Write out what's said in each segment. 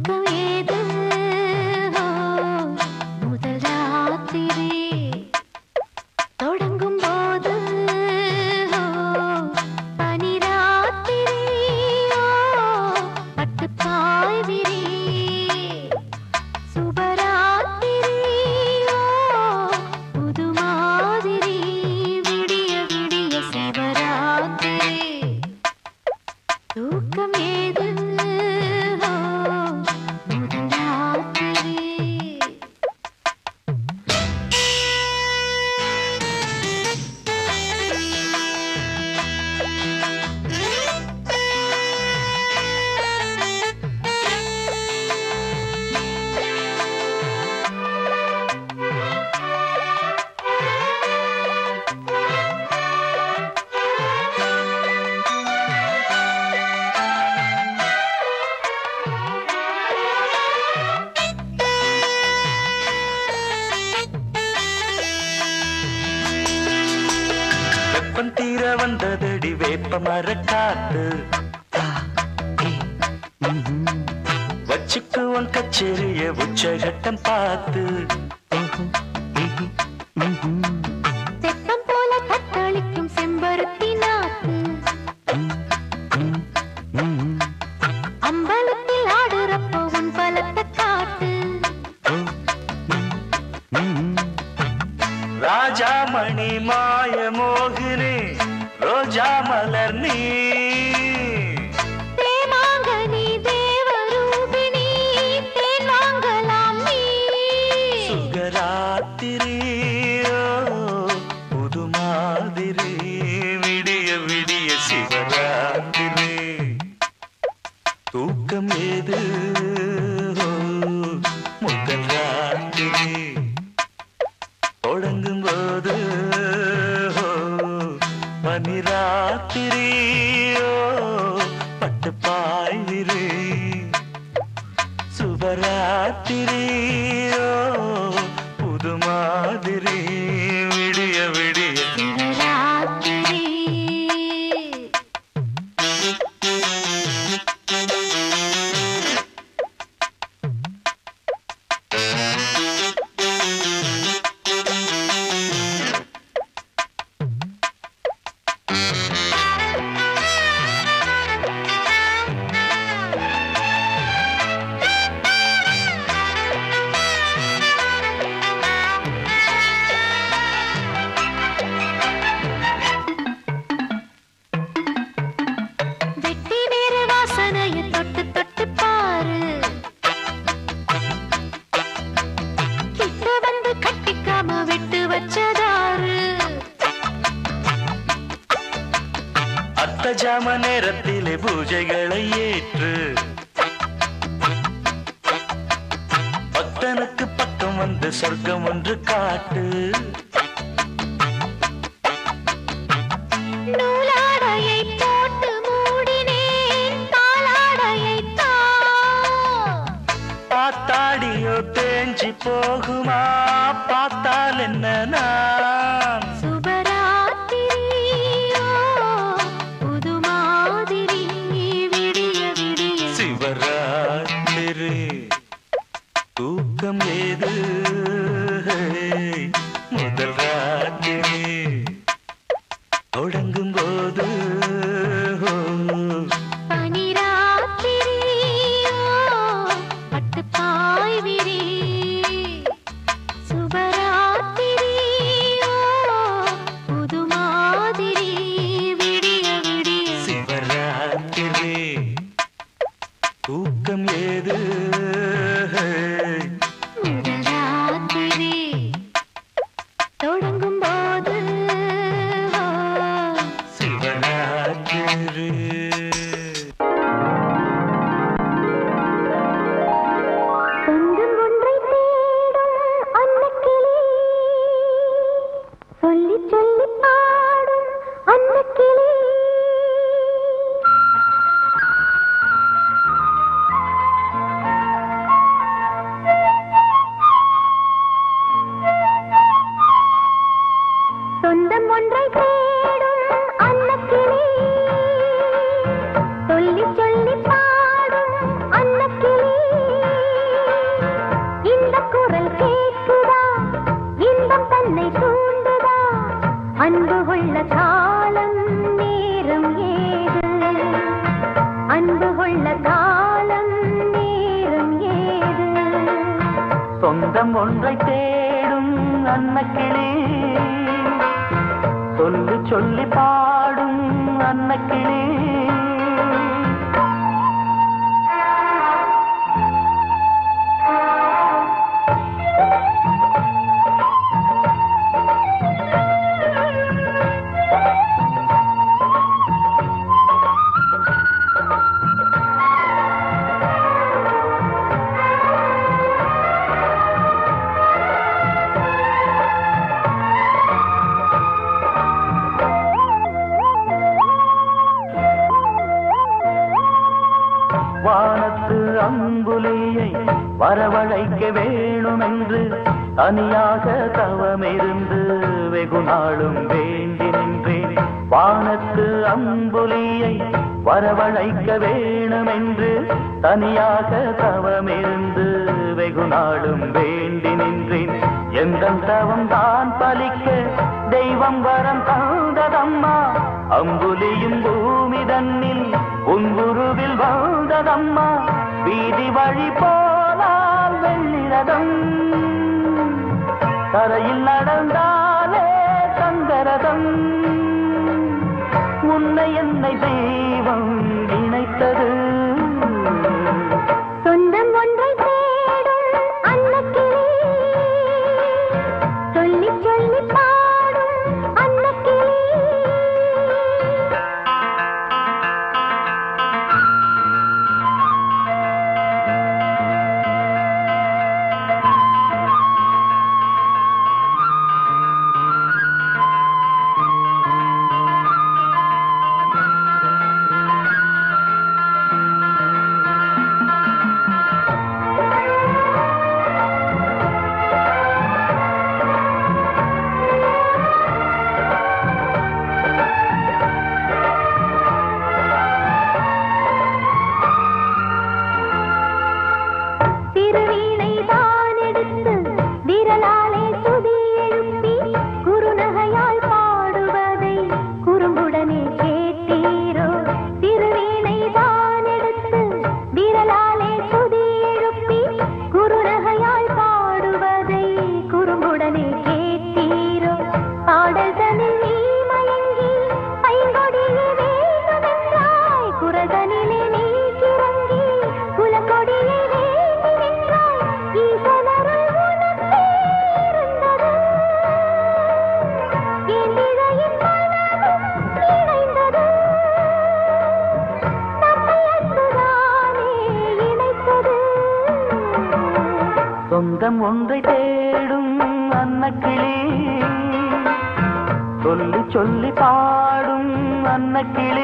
தூக்கம் ஏது ஓ, முதல் ராத்திரி தொடங்கும் போது ஓ, பனி ராத்திரி ஓ, பட்டுப் பாய் விரி. சுபராத்திரி ஓ, புது மாதிரி விடிய விடிய சிவராத்திரி தூக்கம் ஏது ஓ, முதல் ராத்திரி வெப்பம் தீர வந்ததடி வேப்ப மரக்காத்து வச்சுக்குவன் கச்சேரிய உச்சகட்டம் பார்த்து தெப்பம் போல தத்தளிக்கும் செம்பருத்தி நாத்து அம்பலத்தில் ஆடுறப்போ உன் பலத்தை காட்டு ராஜாமணி மாய மோகினி ரோஜா மலர் நீ தேமாங்கனி தேவரூபிணி தேன் வாங்கலாம் நீ சுகராத்திரி புது மாதிரி விடிய விடிய சிவராத்திரி தூக்கம் ஏது ஓ, முதல் ராத்திரி தொடங்கும் போது ஓ, பனி ராத்திரி ஓ, பட்டு பாய்விரு சுபராத்திரியோ புது மாதிரி விடிய விடிய சிவராத்திரி வெட்டி வேறு வாசனைய தொட்டு தொட்டு பாரு கிட்ட வந்து கட்டிக்காம விட்டு வச்சதாரு அத்த ஜாம நேரத்திலே பூஜைகளை ஏற்று பக்தனுக்கு பக்கம் வந்து சொர்க்கம் ஒன்று காட்டு நூலாடையை போட்டு மூடினேன் பாலாடையை தான் பார்த்தாடியோ தேஞ்சி போகுமா பார்த்தால் என்ன நான் சுபராத்திரியோ புது மாதிரி விடிய விடிய சிவராத்திரி தூக்கம் ஏது முதல் ராத்திரி தொடங்கும் போது பனி ராத்திரியோ பட்டு பாய் விரி சுபராத்திரியோ புது மாதிரி விடிய விடிய சிவராத்திரி தூக்கம் ஏது முதல் ராத்திரி தொடங்கும் போது சிவராத்திரி கொஞ்சம் ஒன்றை தேடும் அன்னக்கிளி சொல்லி சொல்லி பாடும் அன்னக்கிளி சொந்தம் ஒன்றை தேடும் அன்னக்கிளி சொல்லி சொல்லி பாடும் அன்னக்கிளி வானத்து அம்புலியை வரவழைக்க வேணுமென்று தனியாக தவமிருந்து வெகு நாளும் வேண்டி நின்றேன் வானத்து அம்புலியை வரவழைக்க வேணுமென்று தனியாக தவமிருந்து வெகு நாளும் வேண்டி நின்றேன் எந்த தவம் தான் பலிக்க தெய்வம் வரம் தந்ததம்மா அம்புலியும் பூமி தன்னில் உன் குருவில் வாழ்ந்ததம்மா வீதி வழி போனால் வெள்ளிரதம் தரையில் நடந்தாலே தங்கரதம் உன்னை என்னை தெய்வம் இணைத்தது சொந்தம் ஒன்றை தேடும் அன்னக்கிளி சொல்லி சொல்லி பாடும் அன்னக்கிளி திருவீணை தான் எடுத்து விரலாலே சுதி எழுப்பி குறுநகையால் பாடுவதை குறும்புடனே கேட்டீரோ திருவீணை தான் எடுத்து விரலாலே சுதி எழுப்பி குறுநகையால் பாடுவதை குறும்புடனே கேட்டீரோ பாடல்தனில் நீ மயங்கி ஐங்கொடியே வேண்டுமென்றாய் குரதனிலே நீ கிறங்கி குலக்கொடியை வேண்டி நின்றாய் ஈசனருள் உனக்கே இருந்தது என் இதயம் மனமும் இணைந்தது நம்மை அன்புதானே இணைத்தது சொந்தம் ஒன்றை தேடும் அன்னக்கிளி சொல்லி சொல்லி பாடும் அன்னக்கிளி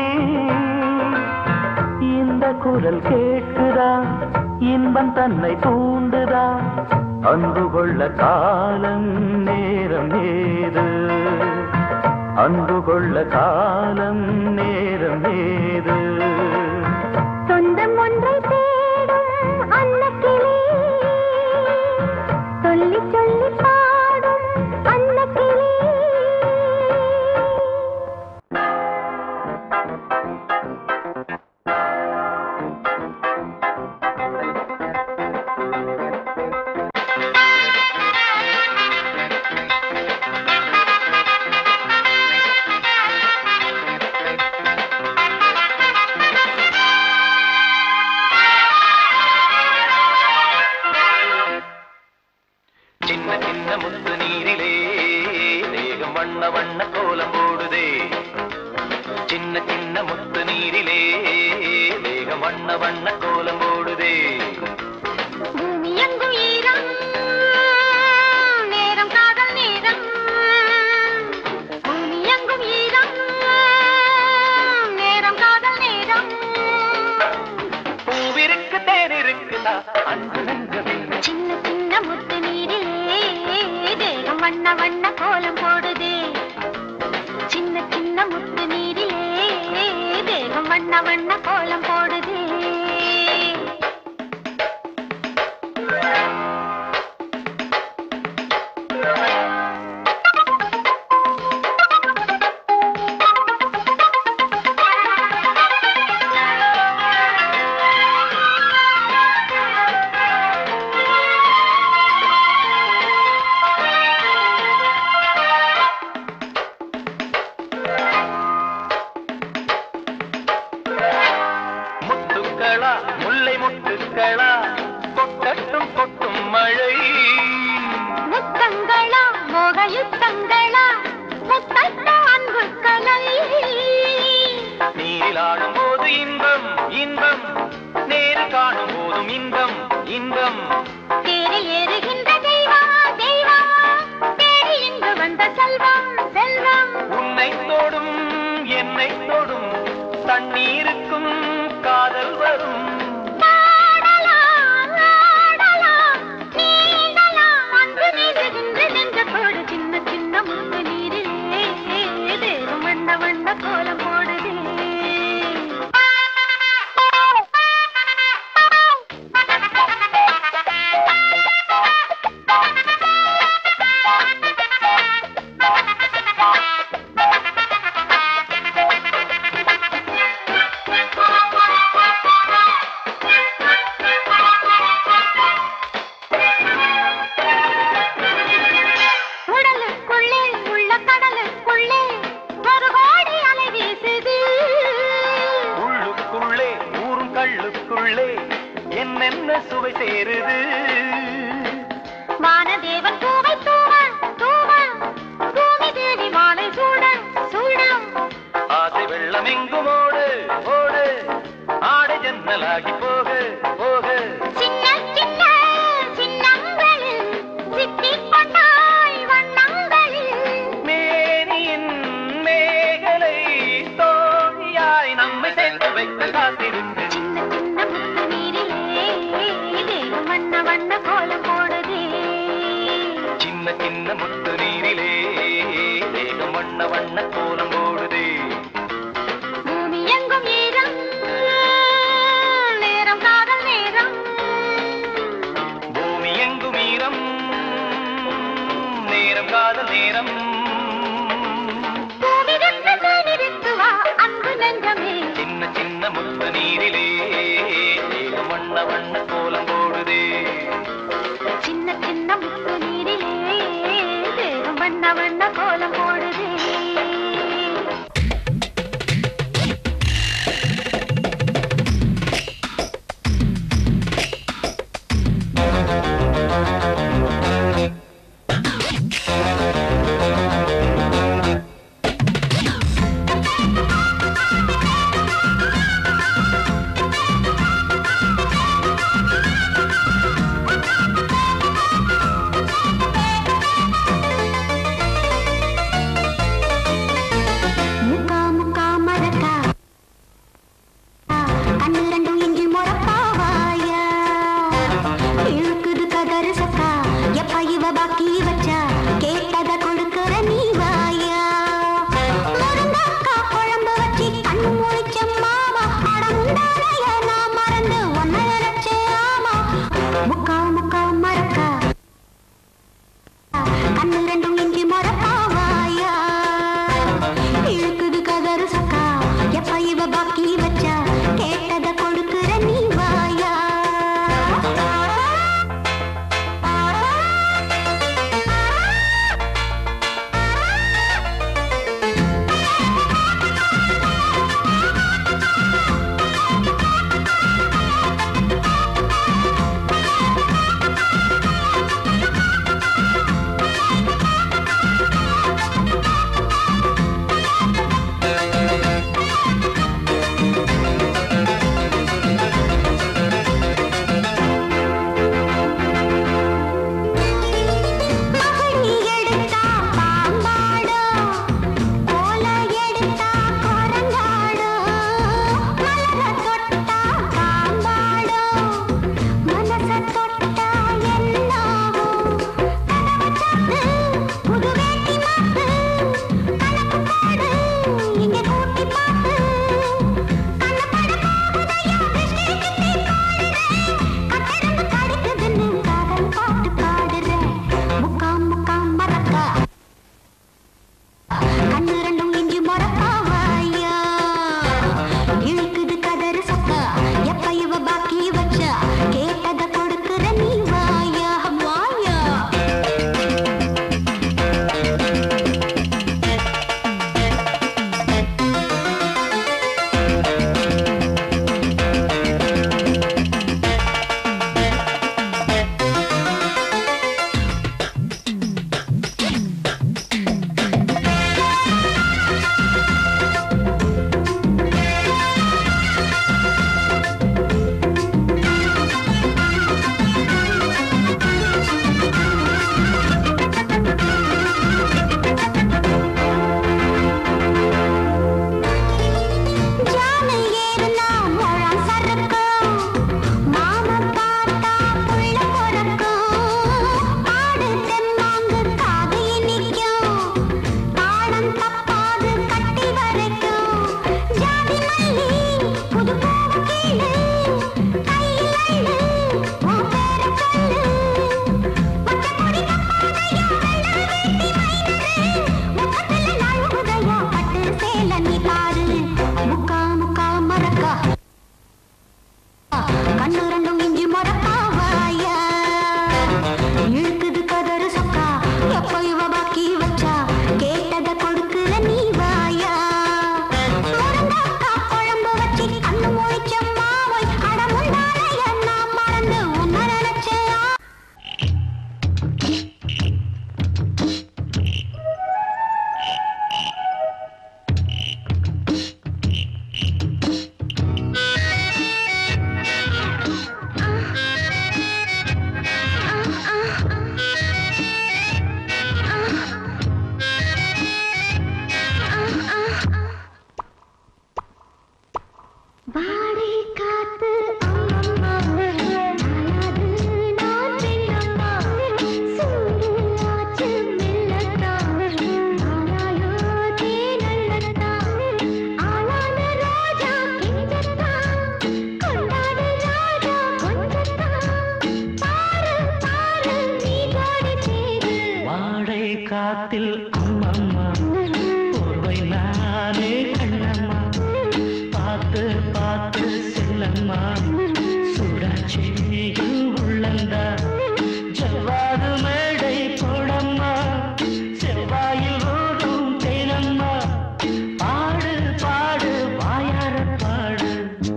இந்த குரல் கேட்குதா இன்பம் தன்னை தூண்டுதா அன்பு கொள்ள காலம் நேரம் ஏது அன்பு கொள்ள காலம் நேரம் ஏது சொந்தம் ஒன்றை தேடும் அன்னக்கிளி சொல்லி சொல்லி பாடும் அன்னக்கிளி சின்ன சின்ன முத்து நீரிலே தேகம் வண்ண வண்ண கோலம் போடுதே சின்ன சின்ன முத்து நீரிலே தேகம் வண்ண வண்ண கோலம் போடுதே பூமி எங்கும் ஈரம் நேரம் காதல் நேரம் பூமி எங்கும் ஈரம் நேரம் காதல் நேரம் பூவிருக்கு தேர் இருக்குதா அன்பு நெஞ்சமில்லை சின்ன சின்ன முத்து நீரிலே தேகம் வண்ண வண்ண கோலம் போடுதே சின்ன சின்ன முத்து நீரிலே தேகம் வண்ண வண்ண கோலம் போடுதே சுவை சேருது வானதேவன் பூவை தூவ தூவ பூமி தேவி மாலை சூட சூட ஆசை வெள்ளம் எங்கும் ஓடு ஓடு ஆடை ஜன்னலாகி போகு போகு சின்ன சின்ன சின்னங்களில் சிக்கிக் கொண்டாய் வண்ணங்களில் மேனியின் மேகலை தோழியாய் நம்மை சேர்த்து வைத்து காத்திருக்கு சின்ன சின்ன முத்து நீரிலே தேகம் வண்ண வண்ண கோலம் போடுதே சின்ன சின்ன முத்து நீரிலே தேகம் வண்ண வண்ண கோலம் போடுதே பூமி எங்கும் ஈரம் நேரம் காதல் நேரம் பூமி எங்கும் ஈரம் நேரம் காதல் நேரம் பூமி ரெண்டு தேனிருக்கு வா அன்பு நெஞ்சமே சின்ன சின்ன முத்து நீரிலே தேகம் வண்ண வண்ண கோலம் போடுதே சின்ன சின்ன முத்து நீரிலே தேகம் வண்ண வண்ண கோலம் போடுதே முக்கா முக்கா மரக்கா கண்ணு ரெண்டும் இஞ்சி முறப்பாவாயா இழுக்குது கதறு சக்கா எப்ப இவ பாக்கி வச்சா கேட்டத கொடுக்கிற நீ வாயா மருந்தாக்கா குழம்பு வச்சு கண்ணு முழிச்ச மாமா அடமுண்டாலைய நான் மறந்து ஒன்ன நினைச்சே ஆமா முக்கா முக்கா மரக்கா கண்ணு ரெண்டும் இஞ்சி முறப்பாவாயா இழுக்குது கதறு சக்கா எப்ப இவ பாக்கி வச்சா கேட்டத கொடுக்கிற நீ வாயா காத்தில் அம்மம்மா போர்வை நானே கண்ணம்மா பார்த்து பார்த்து செல்லம்மா சுடாச்சேயில் உள்ளந்தா ஜவ்வாது மேடை போடம்மா செவ்வாயில் ஓடும் தேனம்மா பாடு பாடு வாயார பாடு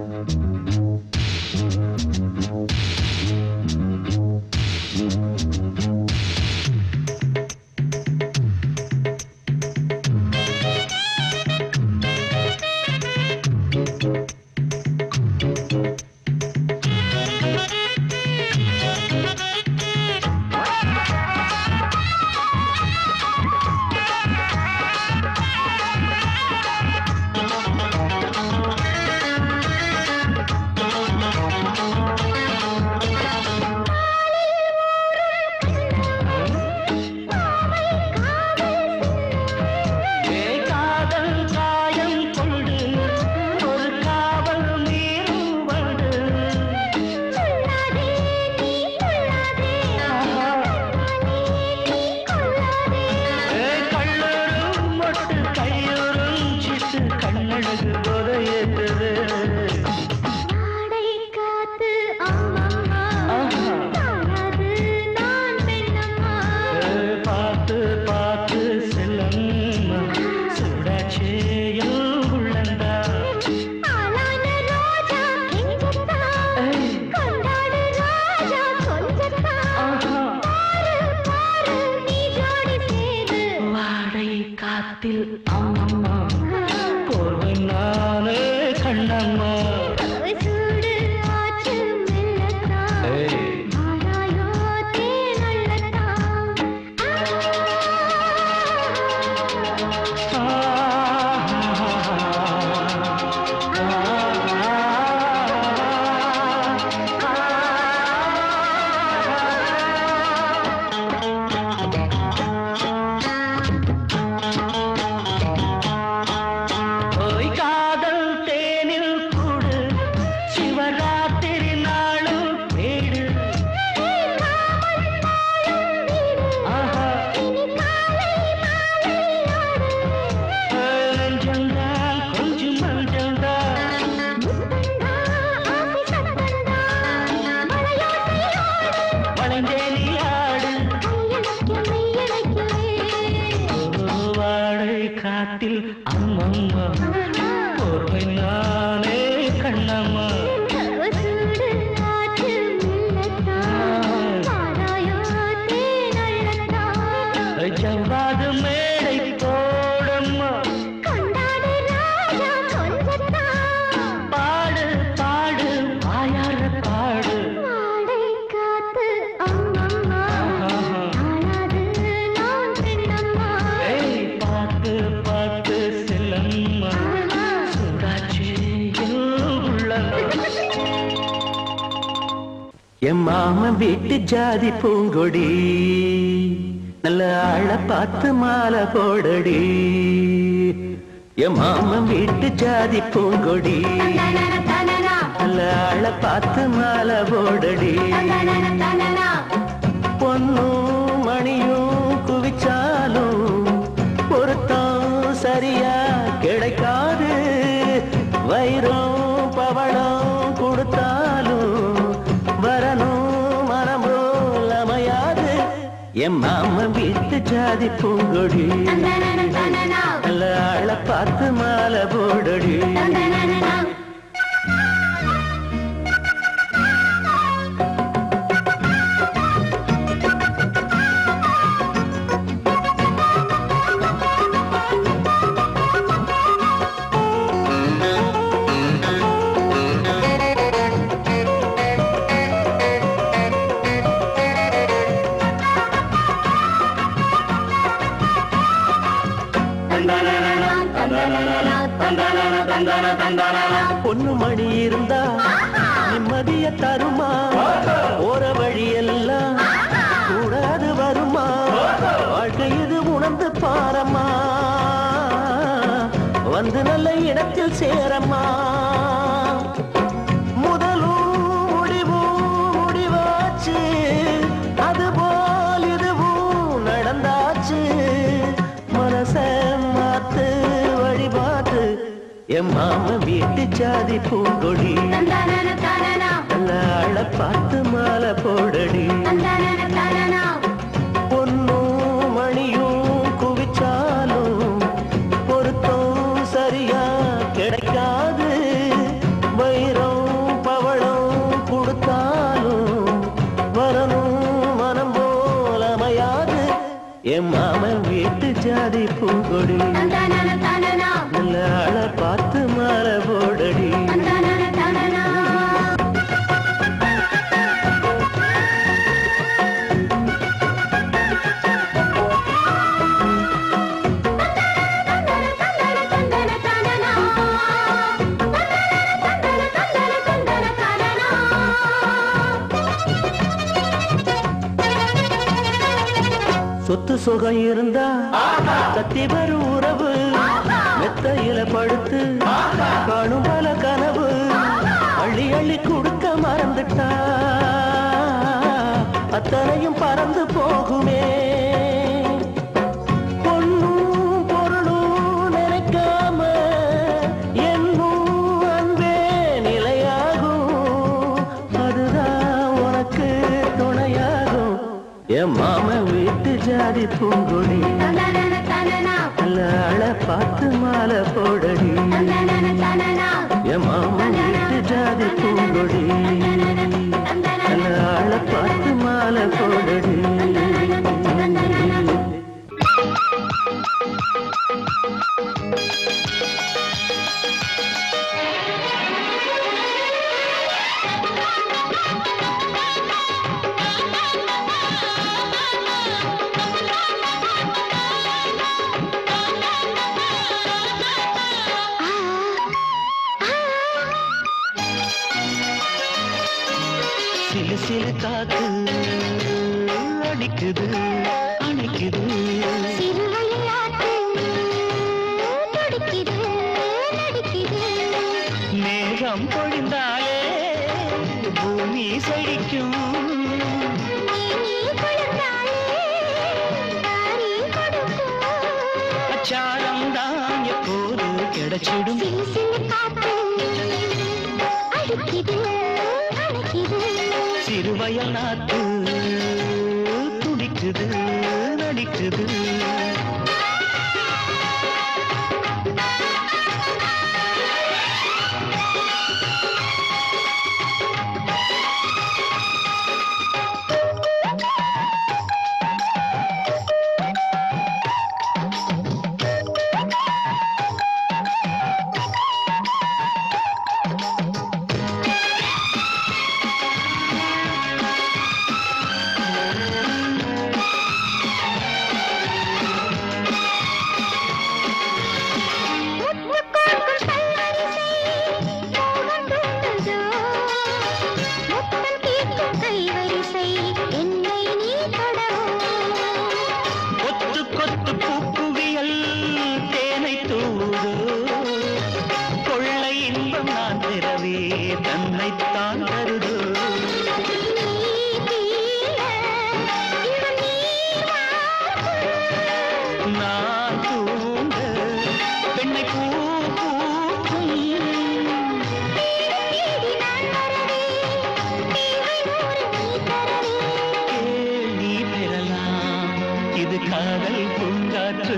ஏ காதல் காயம் கொண்டு ஒரு காவல் மீறும் வடு ஏ கள்ளரும் மொட்டு கையோரும் சிட்டு கண்ணழகு புதையேற்றது பார்த்து பார்த்து செல்லம்மா சுடாச்சேயில் உள்ளந்தா வாடை காத்தில் அம்மம்மா போர்வை நானே கண்ணம்மா ஏய். ஓய் காதல் தேனில் கூடு சிவராத்திரி நாளும் வீடு ஆஹா நெஞ்சந்தான் கொஞ்சம் மஞ்சள்தான் வளைந்தேனி ஆடு வாழை காட்டில் அம்மம்மா போர்வை நானே கண்ணம்மா ஜவ்வாது மேடை போடம்மா பாடு பாடு வாயார பாடு ஏய் பார்த்து பார்த்து செல்லம்மா சுடாச்சியில் உள்ளதா என் மாமன் வீட்டு ஜாதி பூங்கொடி நல்ல ஆள பார்த்து மாலை போடடி என் மாமன் வீட்டு ஜாதி பூங்கொடி நல்ல ஆள பார்த்து மாலை போடடி பொன்னும் மணியும் குவிச்சாலும் பொருத்தம் சரியா கிடைக்காது வைரம் பவளம் கொடுத்தாலும் வரணும் மனம் போல் அமையாது என் மாமன் வீட்டு ஜாதி பூங்கொடி நல்ல ஆள பார்த்து மாலை போடடி பொண்ணு மணி இருந்தா நிம்மதிய தருமா போற வழியெல்லாம் கூடாது வருமா வாழ்க்கை இது உணர்ந்து பாரம்மா வந்து நல்ல இடத்தில் சேரம்மா முதலும் முடிவும் முடிவாச்சு அதுபோல் இதுவும் நடந்தாச்சு என் மாம வீட்டு ஜாதி பூங்கொடி நல்ல ஆள பார்த்து மாலை போடடி பொன்னும் மணியும் குவிச்சாலும் பொருத்தம் சரியா கிடைக்காது வைரம் பவளம் கொடுத்தாலும் வரணும் மனம் போல அமையாது என் மாமன் வீட்டு ஜாதி பூங்கொடி நல்ல ஆள பார்த்து மாலை போடடி சொத்து சுகம் இருந்தா சத்தி வரும் உறவு மெத்தையில படுத்து காணும் பல கனவு அள்ளி அள்ளி கொடுக்க மறந்துட்டா அத்தனையும் பறந்து போகுமே பொன்னும் பொருளும் நினைக்காம என்னும் அன்பே நிலையாகும் அதுதான் உனக்கு துணையாகும் என் மாமன் வீட்டு ஜாதி பூங்கொடி நல்ல ஆள பார்த்து மாலை போடடி என் மாமன் வீட்டு ஜாதி பூங்கொடி நல்ல ஆள பார்த்து மாலை போடடி சிலு சிலு காத்து அடிக்குது அணைக்குது மேகம் பொழிந்தாலே பூமி செழிக்கும் அச்சாரம் தான் எப்போது கிடைச்சிடும் சிறுவயல் நாத்து துடிக்குது நடிக்குது என்னை நீ தொடரும் கொத்து கொத்து பூக்குவியல் தேனை தூது கொள்ளை இன்பம் நான் பெறவே தன்னைத்தான் தருது நான் தூங்க பெண்ணை பூ பூக்கும் கேள் நீ பெறலாம் இது காதல் பூங்காற்று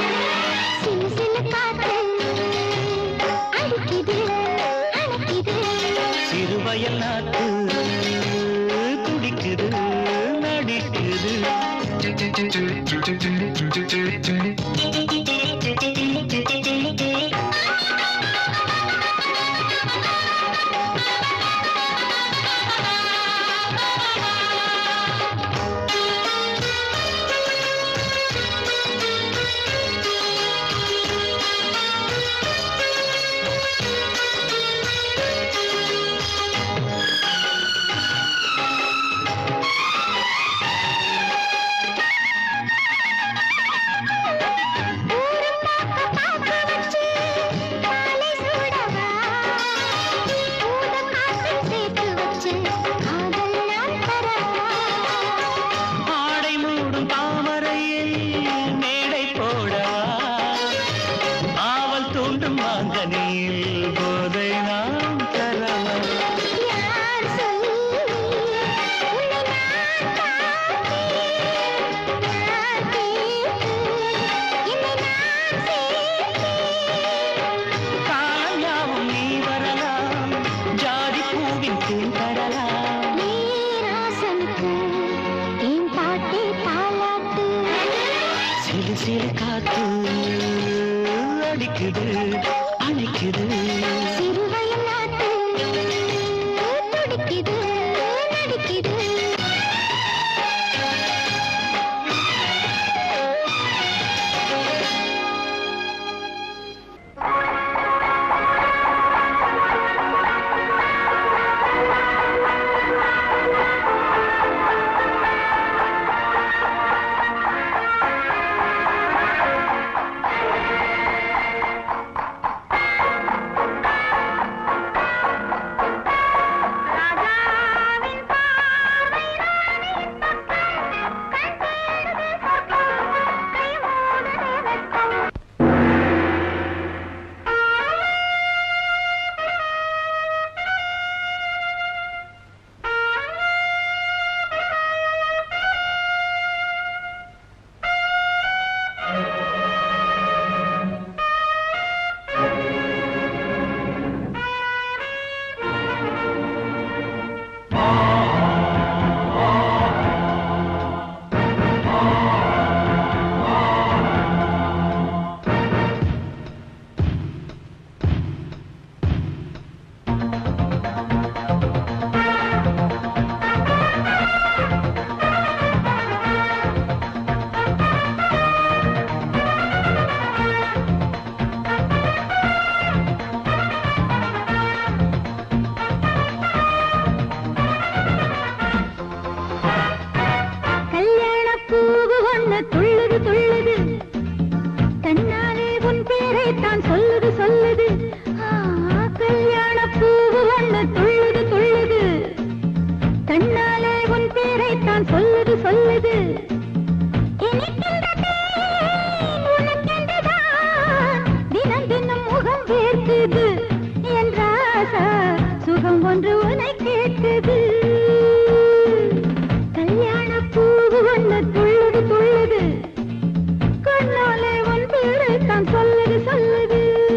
சிறுவயல் நாட்டு துடிக்குது நடிக்குது சிலு சிலு காத்து அடிக்குது அணைக்குது சிறுவயல் நாட்டு துடிக்குது நடிக்குது ராஜாவின் பார்வை ராணியின் பக்கம் கண் தேடுது சொர்க்கம் கை மூடுது வெட்கம் கல்யாண பூவு ஒண்ணு துள்ளுது துள்ளுது தன்னாலே உன் பேரை தான் சொல்லுது சொல்லுது ஆ, கல்யாண பூவு ஒண்ணு துள்ளுது துள்ளுது தன்னாலே உன் பேரை தான் சொல்லுது சொல்லுது இனிக்கின்ற தேன் உனக்கென்றுதான் தினம் தினம் முகம் வேர்க்குது என் ராசா சுகம் ஒன்று உனை கேட்குது கல்யாண பூவு ஒண்ணு துள்ளுது துள்ளுது கண்ணாலே உன் பேரை தான் சொல்லுது சொல்லுது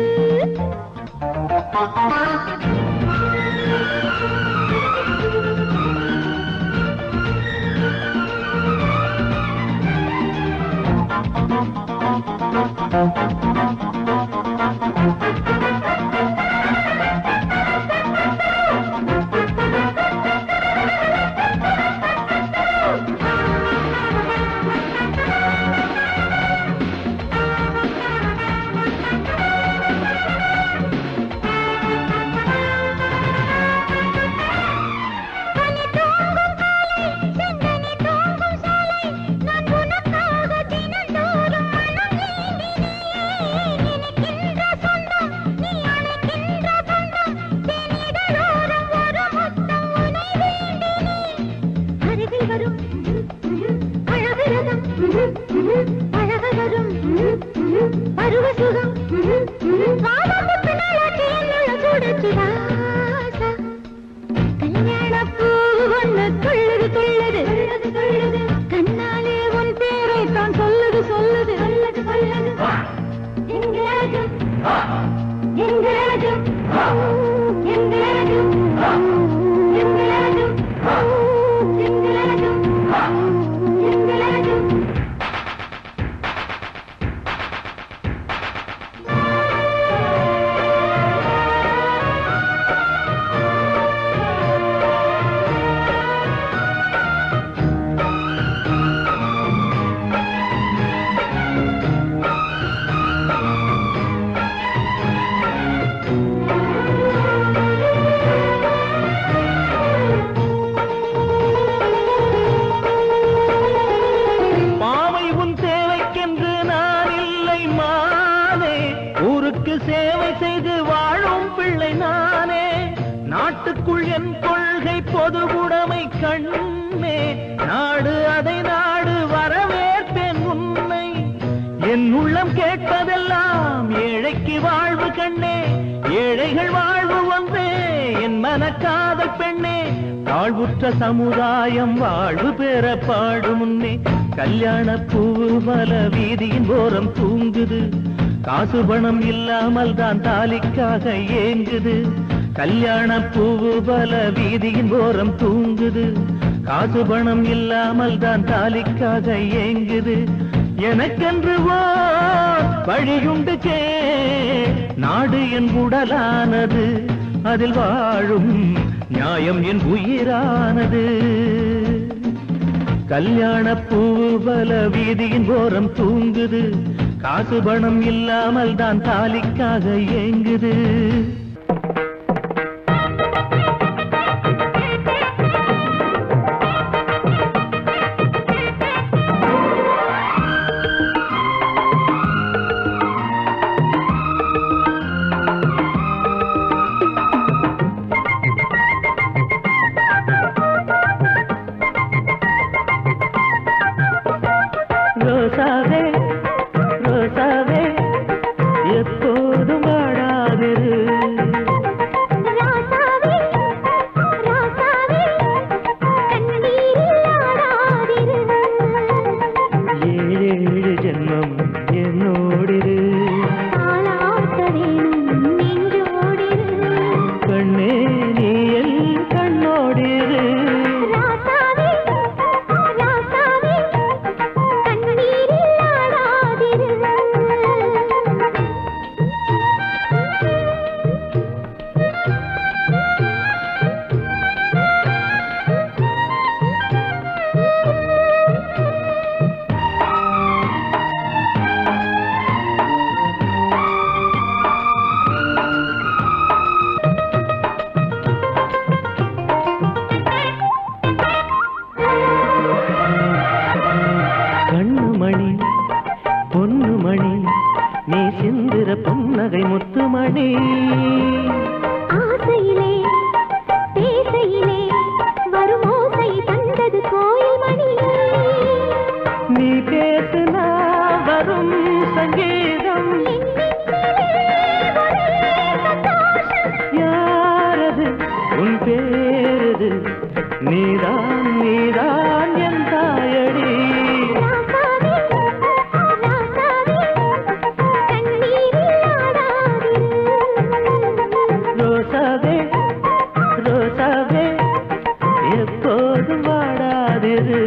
பனி தூங்கும் காலை செந்தனி தூங்கும் சாலை நான் உனக்காக தினந்தோறும் மனம் ஏங்கினேன் நினைக்கின்ற சொந்தம் நீ அழைக்கின்ற பந்தம் தேனிதழோரம் ஒரு முத்தம் உனை வேண்டினேன் அருகில் வரும் அழகிரதம் அழக வரும் பருவ சுகம் வாதத்துக்கு நாளாக்கி என்னுள்ள சூடச்சு ராசா கல்யாண பூ ஒண்ணு துள்ளுது துள்ளுது துள்ளுது கண்ணாலே உன் பேரை தான் சொல்லுது சொல்லுது சொல்லுது சொல்லுது எங்கேயாச்சும் எங்கேயாச்சும் எங்கேயாச்சும் எங்கேயாச்சும் எங்கேயாச்சும் எங்கேயாச்சும் பாவை உன் தேவைக்கென்று நான் இல்லை மானே ஊருக்கு சேவை செய்து வாழும் பிள்ளை நானே நாட்டுக்குள் என் கொள்கை பொதுவுடைமை கண்ணே நாடு அதை நாடு வரவேற்பேன் உன்னை என் உள்ளம் கேட்பதெல்லாம் ஏழைக்கு வாழ்வு கண்ணே ஏழைகள் வாழ்வு ஒன்றே என் மனக்காதல் பெண்ணே தாழ்வுற்ற சமுதாயம் வாழ்வு பெற பாடும் முன்னே கல்யாண பூவு மல வீதியின் ஓரம் தூங்குது காசு பணம் இல்லாமல் தான் தாலிக்காக ஏங்குது கல்யாண பூவு பல வீதியின் ஓரம் தூங்குது காசு பணம் இல்லாமல் தான் தாலிக்காக ஏங்குது எனக்கென்று ஓர் வழியுண்டு கே நாடு என் உடலானது அதில் வாழும் நியாயம் என் உயிரானது கல்யாண பூவல வீதியின் ஓரம் தூங்குது காசு பணம் இல்லாமல் தான் தாலிக்காக ஏங்குது ரோசாவே ரோசாவே எப்போதும் வாடாதிரு ராசாவே ராசாவே கண்ணீரில் ஆடாதிரு ஏழேழு ஜென்மம் என்னோடிரு தாலாட்ட வேணும் நெஞ்சோடிரு கண்ணே நீ என் கண்ணோடிரு ராசாவே ராசாவே கண்ணீரில் ஆடாதிரு கண்ணுமணி பொன்னுமணி நீ சிந்திர புன்னகை முத்துமணி ஆசையிலே பேசையிலே வரும் ஓசை தந்தது கோயில் மணி நீ பேசுனா வரும் சங்கீதம் யாரது உன் பேரது நீதான் நீதான் என் தாயடி ராசாவே ராசாவே கண்ணீரில் ஆடாதிரு ரோசாவே ரோசாவே எப்போதும் வாடாதிரு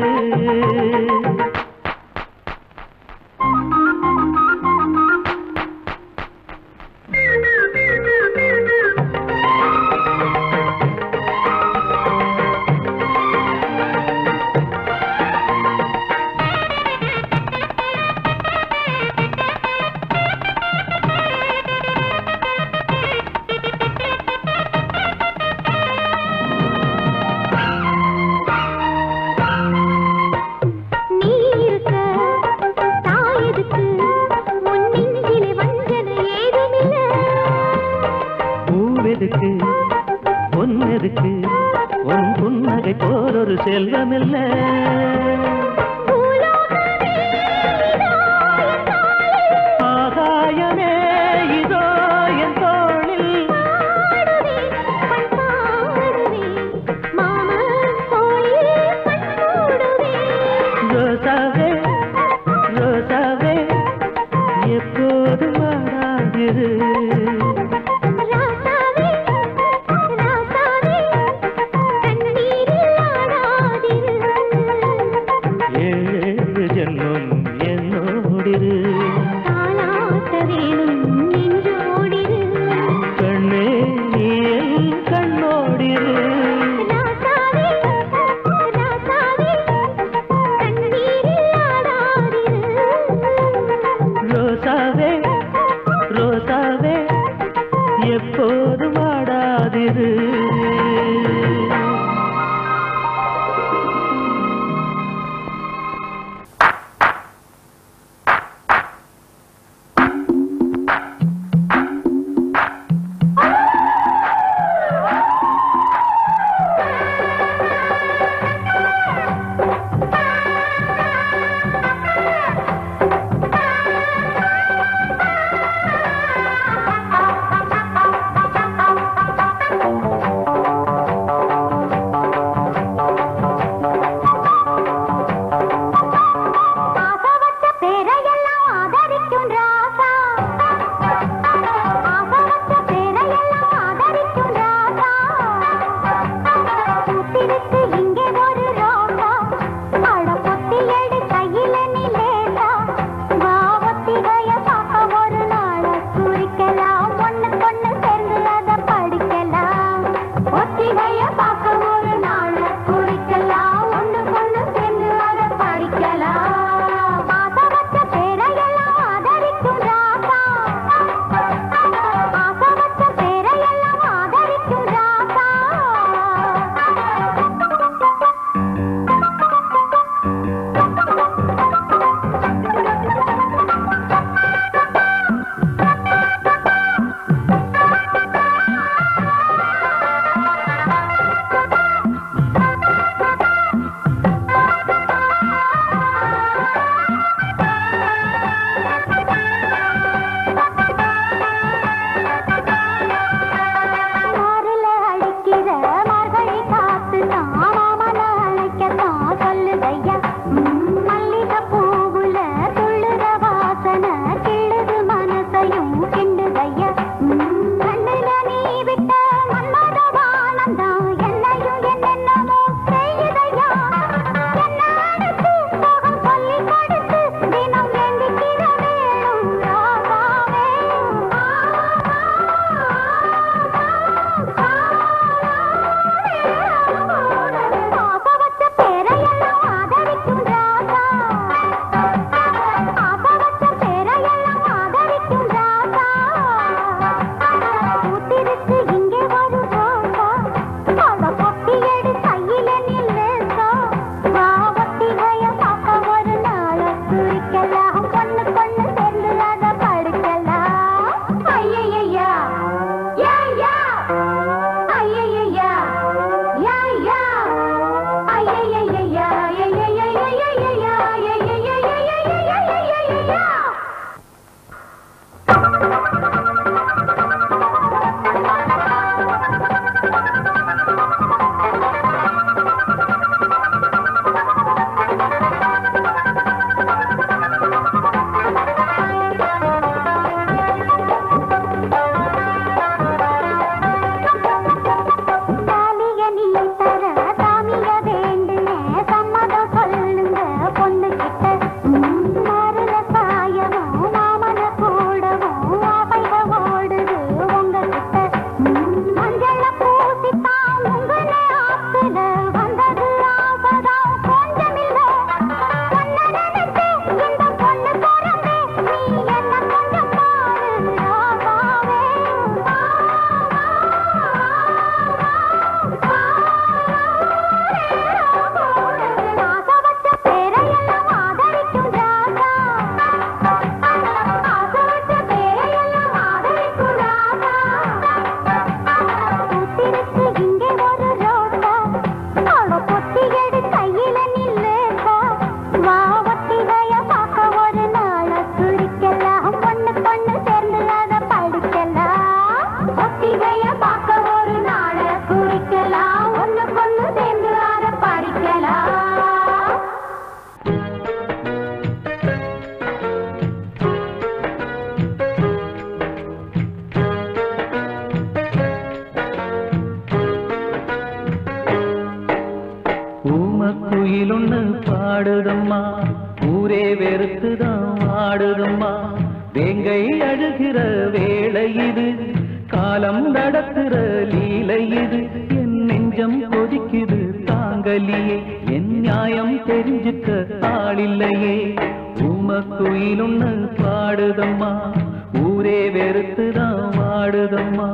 ஒண்ணு பாடுதம்மா ஊரே வெறுத்துதான் ஆடுதம்மா வேங்கை அழுகிற வேளை இது காலம் நடத்துற லீலை இது என் நெஞ்சம் கொதிக்குது தாங்கலியே என் நியாயம் தெரிஞ்சுக்க ஆளில்லையே உமக்குயில் ஒண்ணு பாடுதம்மா ஊரே வெறுத்துதான் வாடுதம்மா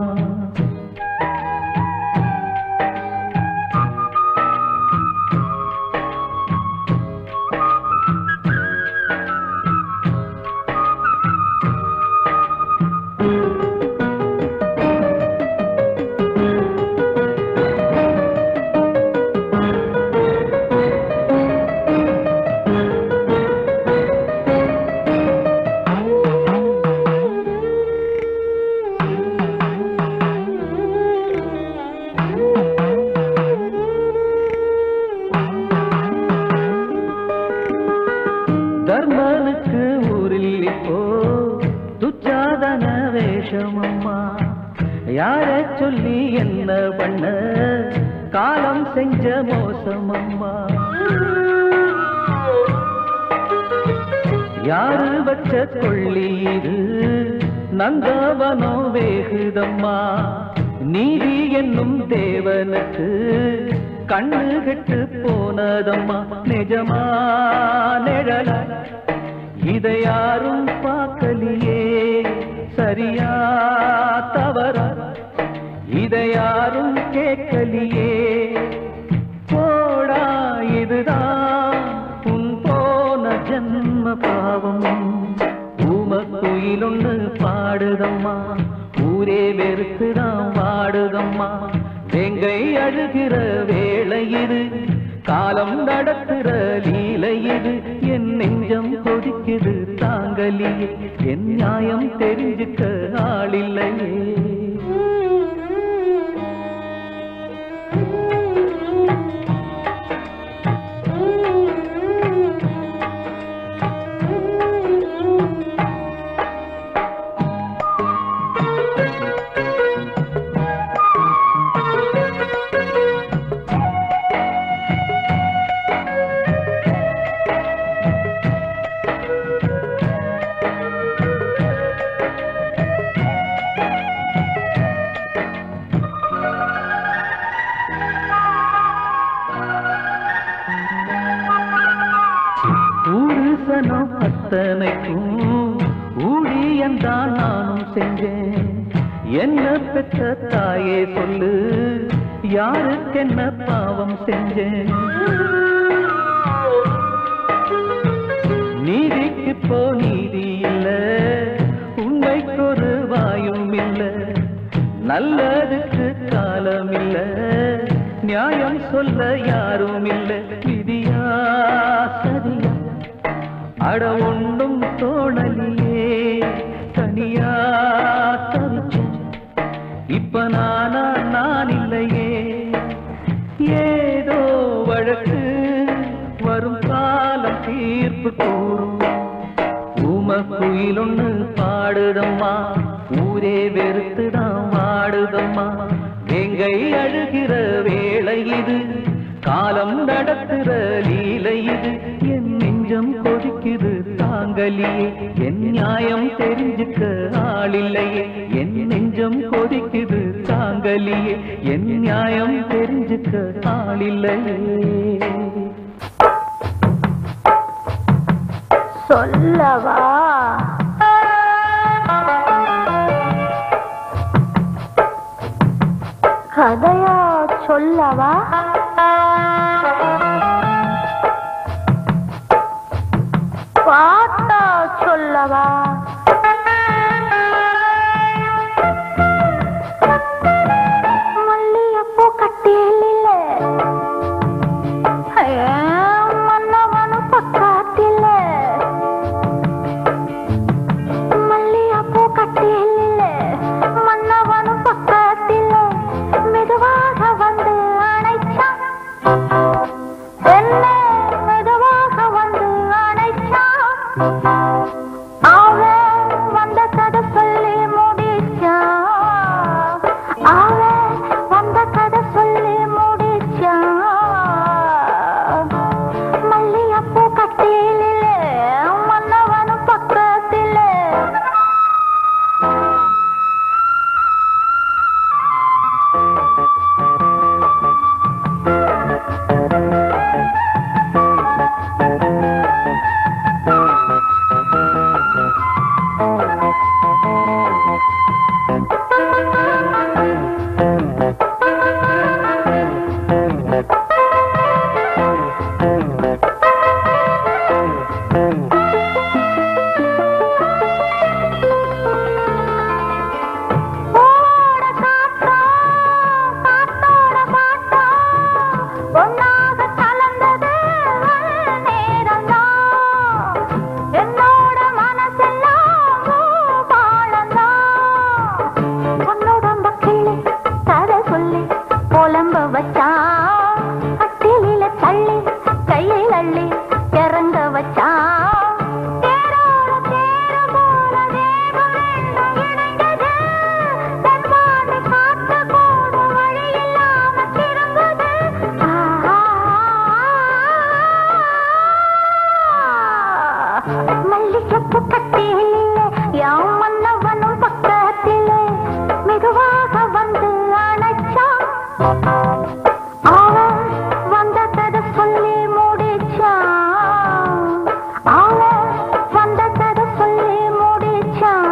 தர்மனுக்கு ஊரில் இப்போ துச்சாதன வேஷமம்மா யார சொல்லி என்ன பண்ண காலம் செஞ்ச மோசமம்மா யாரு வச்ச கொள்ளி இது நந்தவனோ வேகுதம்மா நீதி என்னும் தேவனுக்கு கண்ணு கெட்டு போனதம்மா நிஜமா நிழல இதை யாரும் பார்க்கலையே சரியா தவறா இதை யாரும் கேட்கலையே போடா இதுதான் உன் போன ஜன்ம பாவம் ஊமக்குயில் ஒண்ணு பாடுதம்மா ஊரே வெறுத்துதான் வாடுதம்மா வெங்கை அழுகிற வேளை இது காலம் நடத்துற லீலை இது என் நெஞ்சம் கொதிக்குது தாங்கலியே என் நியாயம் தெரிஞ்சுக்க ஆளில்லையே ஊருசனம் அத்தனைக்கும் ஊழியந்தான் நானும் செஞ்சேன் என்ன பெற்ற தாயே சொல்லு யாருக்கு என்ன பாவம் செஞ்சேன் நீதிக்கு போ நீதி இல்ல உண்மைக்கு ஒரு வாயும் இல்ல நல்லதுக்கு காலம் இல்ல நியாயம் சொல்ல யாரும் இல்ல விதியா சரியா அட ஒன்றும் தோணலியே தனியா தவிச்சேன் இப்ப நானா நான் இல்லையே ஏதோ வழக்கு வரும் காலம் தீர்ப்பு கூறும் ஊமக்குயில் ஒண்ணு பாடுதம்மா ஊரே வெறுத்துதான் வாடுதம்மா எங்கை அழுகிற வேளை இது காலம் நடத்துற லீலை இது என் நெஞ்சம் கொதிக்குது தாங்கலியே என் நியாயம் தெரிஞ்சுக்க ஆளில்லையே என் நெஞ்சம் கொதிக்குது தாங்கலியே என் நியாயம் தெரிஞ்சுக்க ஆளில்லையே சொல்லவா கதையா சொல்லவா பாட்டா சொல்லவா மல்லிகைப்பூ கட்டியலில்ல மன்னவனு பக்காத்தில மல்லிகைப்பூ கட்டியலில்ல மன்னவனு பக்கத்தில மெதுவாக வந்து அணைச்சான் என்ன மெதுவாக வந்து அணைச்சான் அவன் வந்த கதை சொல்லி முடிச்சான் அவன் வந்த கதை சொல்லி முடிச்சான் மல்லிகைப்பூ கட்டிலே யாம் மன்னவனும் பக்கத்திலே மெதுவாக வந்து அணைச்சான் அவன் வந்த கதை சொல்லி முடிச்சான் அவன் வந்த கதை சொல்லி முடிச்சான்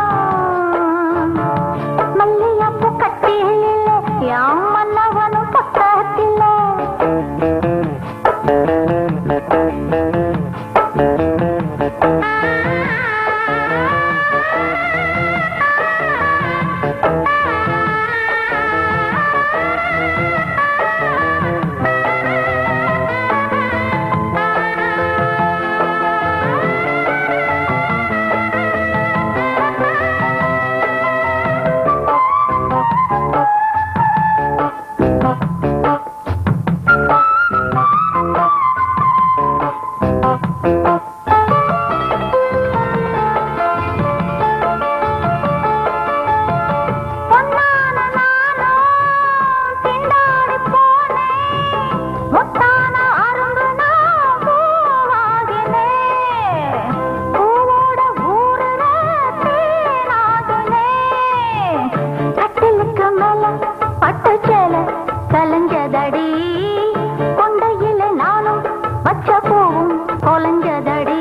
மல்லிகைப்பூ கட்டிலே யாம் மன்னவனும் பக்கத்திலே பொன்னான நானும் திண்டாடி போனேன் முத்தான அரும்பு நான் பூவாகினேன் பூவோட ஊருல தேனாகினேன் கட்டிலுக்கு மேல பட்டு சேல கலைஞ்சதடி கொண்டையில நானும் பச்சை பூவும் கொலைஞ்சதடி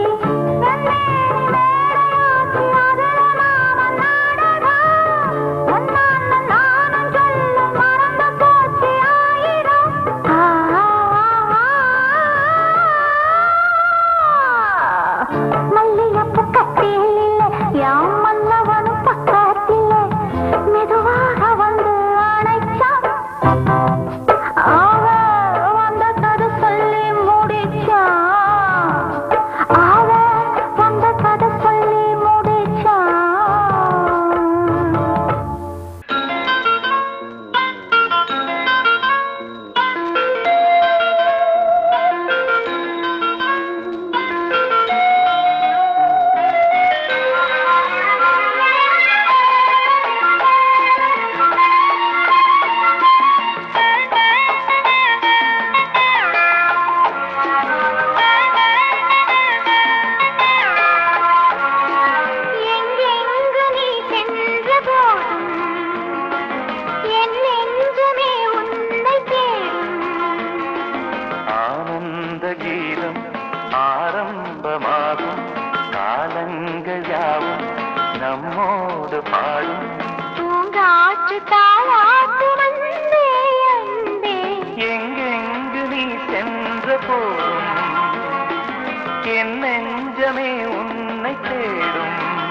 மல்லியப்பு கட்டிலே யாம் மன்னவனும் பக்கத்திலே மெதுவாக வந்து அணைச்சான் அவ வந்த கதை சொல்லி முடிச்சான் அவ வந்த கதை சொல்லி முடிச்சான் எங்கெங்கு நீ சென்ற போதும் என் நெஞ்சமே உன்னை தேடும் ஆனந்த கீதம் ஆரம்பமாகும் காலங்கள் யாவும் நம்மோடு பாடும் பூங்காற்று தாளாட்டு வந்தே அன்பே எங்கெங்கு நீ சென்ற போதும் என் நெஞ்சமே உன்னை தேடும்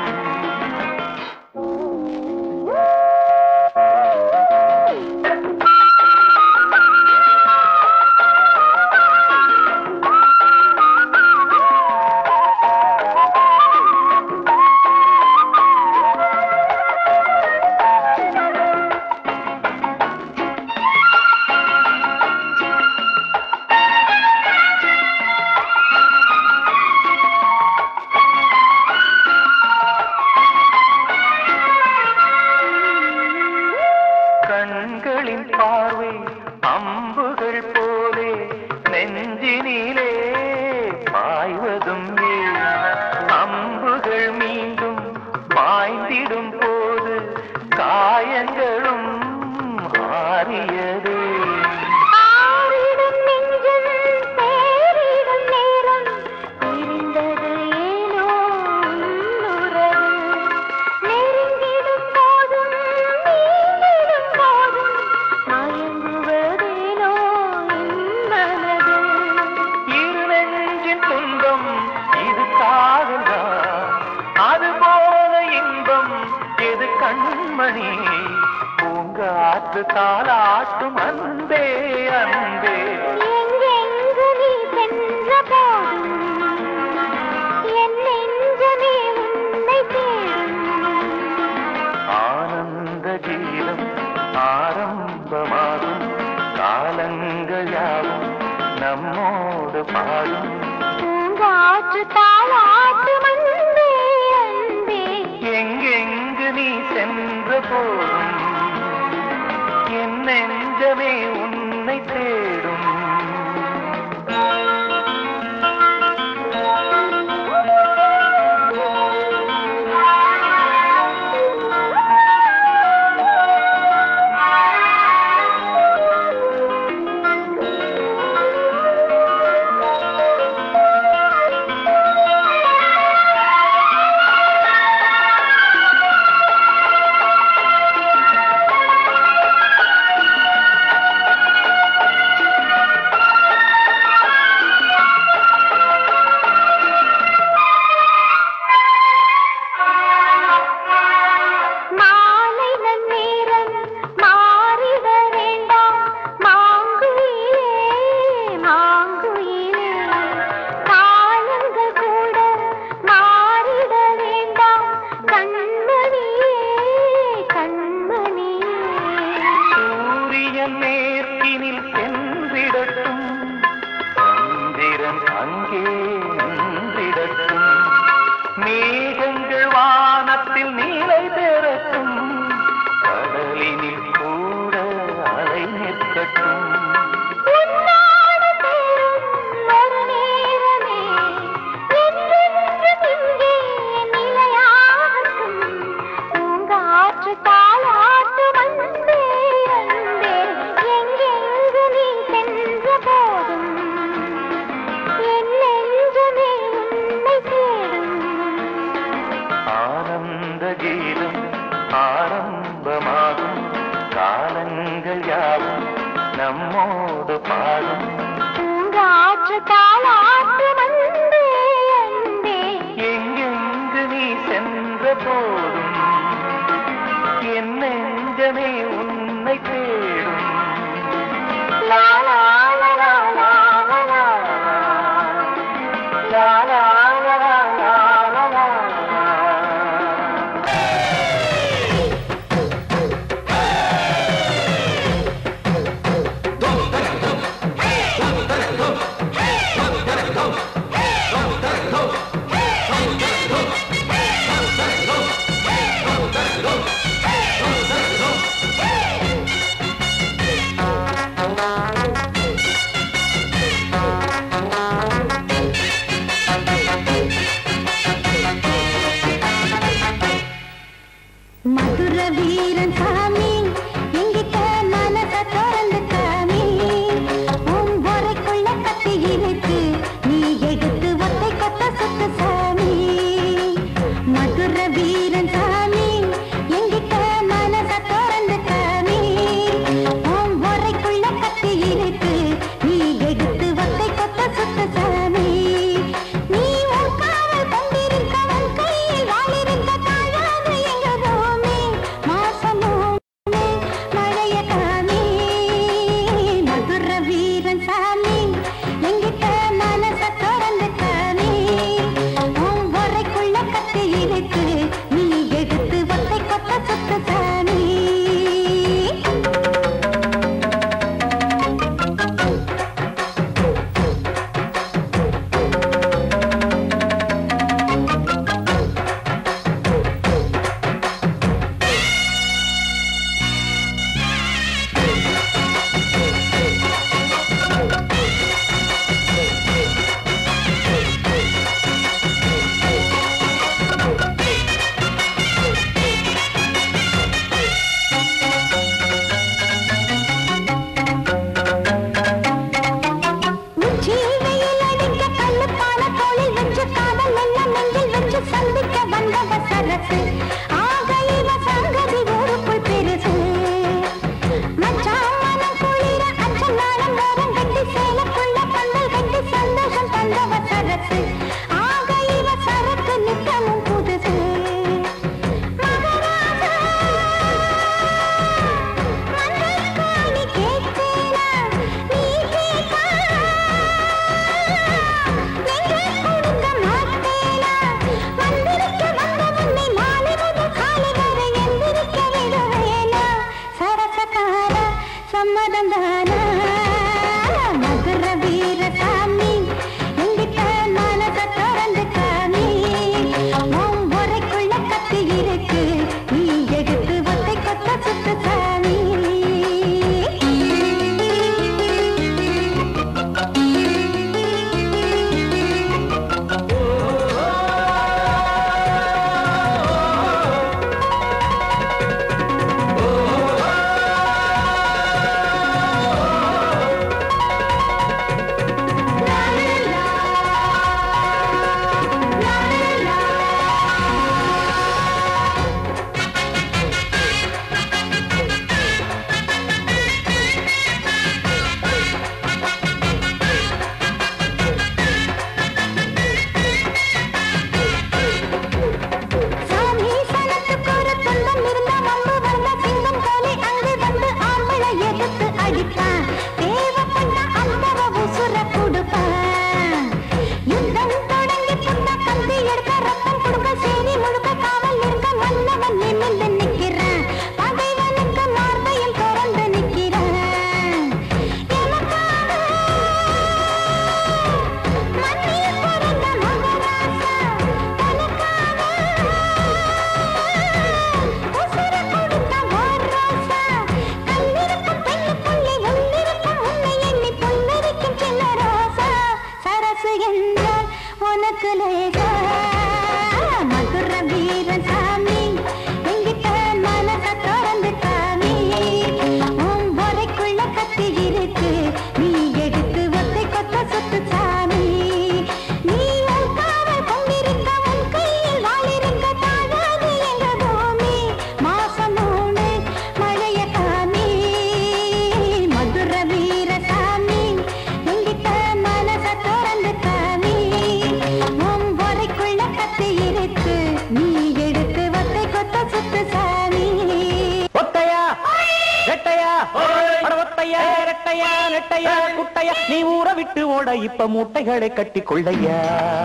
கண்களின் பார்வை அம்புகள் போலே நெஞ்சினிலே பாய்வதும் ஏன் அம்புகள் மீண்டும் பாய்ந்திடும் போது காயங்களும் ஆறியதே ஆறிடும் நெஞ்சம் பேரிடும் நேரம் இருந்தது ஏனோ உன்னுறவு நெருங்கிடும் போதும் நீங்கிடும் போதும் மயங்குவதேனோ என் மனது இரு நெஞ்சின் துன்பம் இது காதல்தான் அதுபோல இன்பம் எது கண்மணி பூங்காற்று தாளாட்டும் அன்பே அன்பே எங்கெங்கு நீ சென்ற போதும் என் நெஞ்சமே உன்னை தேடும் ஆனந்த கீதம் ஆரம்பமாகும் காலங்கள் யாவும் நம்மோடு பாடும் பூங்காற்று தாளாட்டு அன்பே அன்பே எங்கெங்கு நீ சென்ற போதும் என் நெஞ்சமே உன்னை தேடும் அங்கே நின்றிடட்டும் மேகங்கள் வானத்தில் நீலை பெறட்டும் கடலினில் கூட அலை நிற்கட்டும் உன்னோடு சேரும் ஒரு நேரமே என்றென்றும் இங்கே நிலையாகட்டும். பூங்காற்று தாலாட்டு வந்தே வந்தே எங்கெங்கு நீ சென்ற போதும் என் நெஞ்சமே உன்னை தேடும் ஆனந்த கீதம் ஆரம்பமாகும் காலங்கள் யாவும் நம்மோடு பாடும் பூங்காற்று தாலாட்டு வந்தே வந்தே எங்கெங்கு நீ சென்ற போதும் என் நெஞ்சமே உன்னை தேடும் லா லா லா லா லா லா லா. லா லா லா லா லா லா லா. மதுர வீரன் சாமி எங்கிட்ட மனச திறந்து சாமி உன் உரைக்குள்ள கத்தி இருக்கு நீ எடுத்து ஒத்தை கொத்த சுத்து சாமி மதுர வீரன் சாமி எங்கிட்ட மனச திறந்து சாமி உன் உரைக்குள்ள கத்தி இருக்கு நீ எடுத்து ஒத்தை கொத்த சுத்து சாமி நீ உன் காவல் கொண்டிருக்க உன் கையில் வாழிருக்க தாழாது எங்க பூமி மாசமோமே மழைய காமி மதுர வீரன் சாமி எங்கிட்ட மனச திறந்து சாமி உன் உரைக்குள்ள கத்தி இருக்கு நீ எடுத்து ஒத்தை கொத்த சுத்து சாமி உச்சியில் வெயில் அடிக்க கல்லுப்பான தோளில் வச்சு காதல் எல்லாம் நெஞ்சில் வச்சு சந்திக்க வந்தவ சரசு ஆக இவ சங்கதி ஊருக்குள் பெருசு மச்சான் மனம் குளிர அச்சம் நாளம் வேறம் கட்டி சேலக்குள்ள பந்தல் கட்டி சந்தோஷம் தந்தவ சரசு ஆக இவ சரக்கு நித்தமும் புதுசு மகராசா மன்னர்காணி கேட்பேனா நீ கேட்பா எங்கே கொடுக்க மாட்டேனா வந்திருக்க வந்த உன்னை மாலை முதல் காலை வரை எந்திரிக்க விடுவேனா சரசகாரா சம்மதம் தானா மதுர வீர சாமி எங்கிட்ட மனத உனக்கு லேசா மதுர வீரன் சாமி எங்கிட்ட மனச திறந்து காமி உன் முறைக்குள்ள கத்தி இருக்கு நீ எடுத்து ஒத்தை கொத்த சுத்து சாமி நீ உன் காவல் கொண்டிருக்க உன் கையில் வாழிருக்க தாழாது எங்க பூமி மாசம் மூணு மழைய காமி மதுர வீர சாமி எங்கிட்ட மனச திறந்து காமி உன் வரைக்குள்ள கத்தி இருக்கு நீ எடுத்து ஒத்தை கொத்த சுத்து சாமி ஒத்தையா ரெட்டையா அட ஒத்தையா ரெட்டையா நெட்டையா குட்டையா நீ ஊற விட்டு ஓட இப்ப மூட்டைகளை கட்டி கொள்ளையா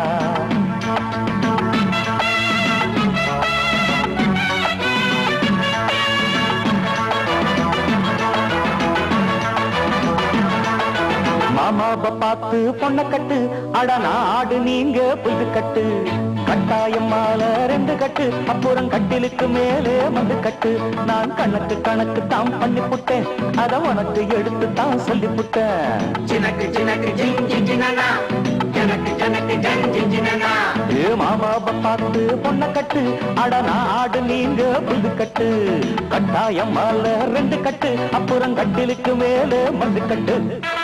மாமாவ பார்த்து பொண்ண கட்டு அட நாடு நீங்க புது கட்டு கட்டாயம் மாலை ரெண்டு கட்டு அப்புறம் கட்டிலுக்கு மேலே வந்து கட்டு நான் கணக்கு கணக்கு தான் பண்ணி புட்டேன் அத உனக்கு எடுத்து தான் சொல்லி புட்டேன் ஜினக்கு ஜினக்கு ஜிங் ஜிங் ஜினனா ஜனக்கு ஜனக்கு ஜங் ஜிங் ஜினனா ஏ மாமாவ பார்த்து பொண்ண கட்டு அட நாடு நீங்க புது கட்டு கட்டாயம் மாலை ரெண்டு கட்டு அப்புறம் கட்டிலுக்கு மேலே வந்து கட்டு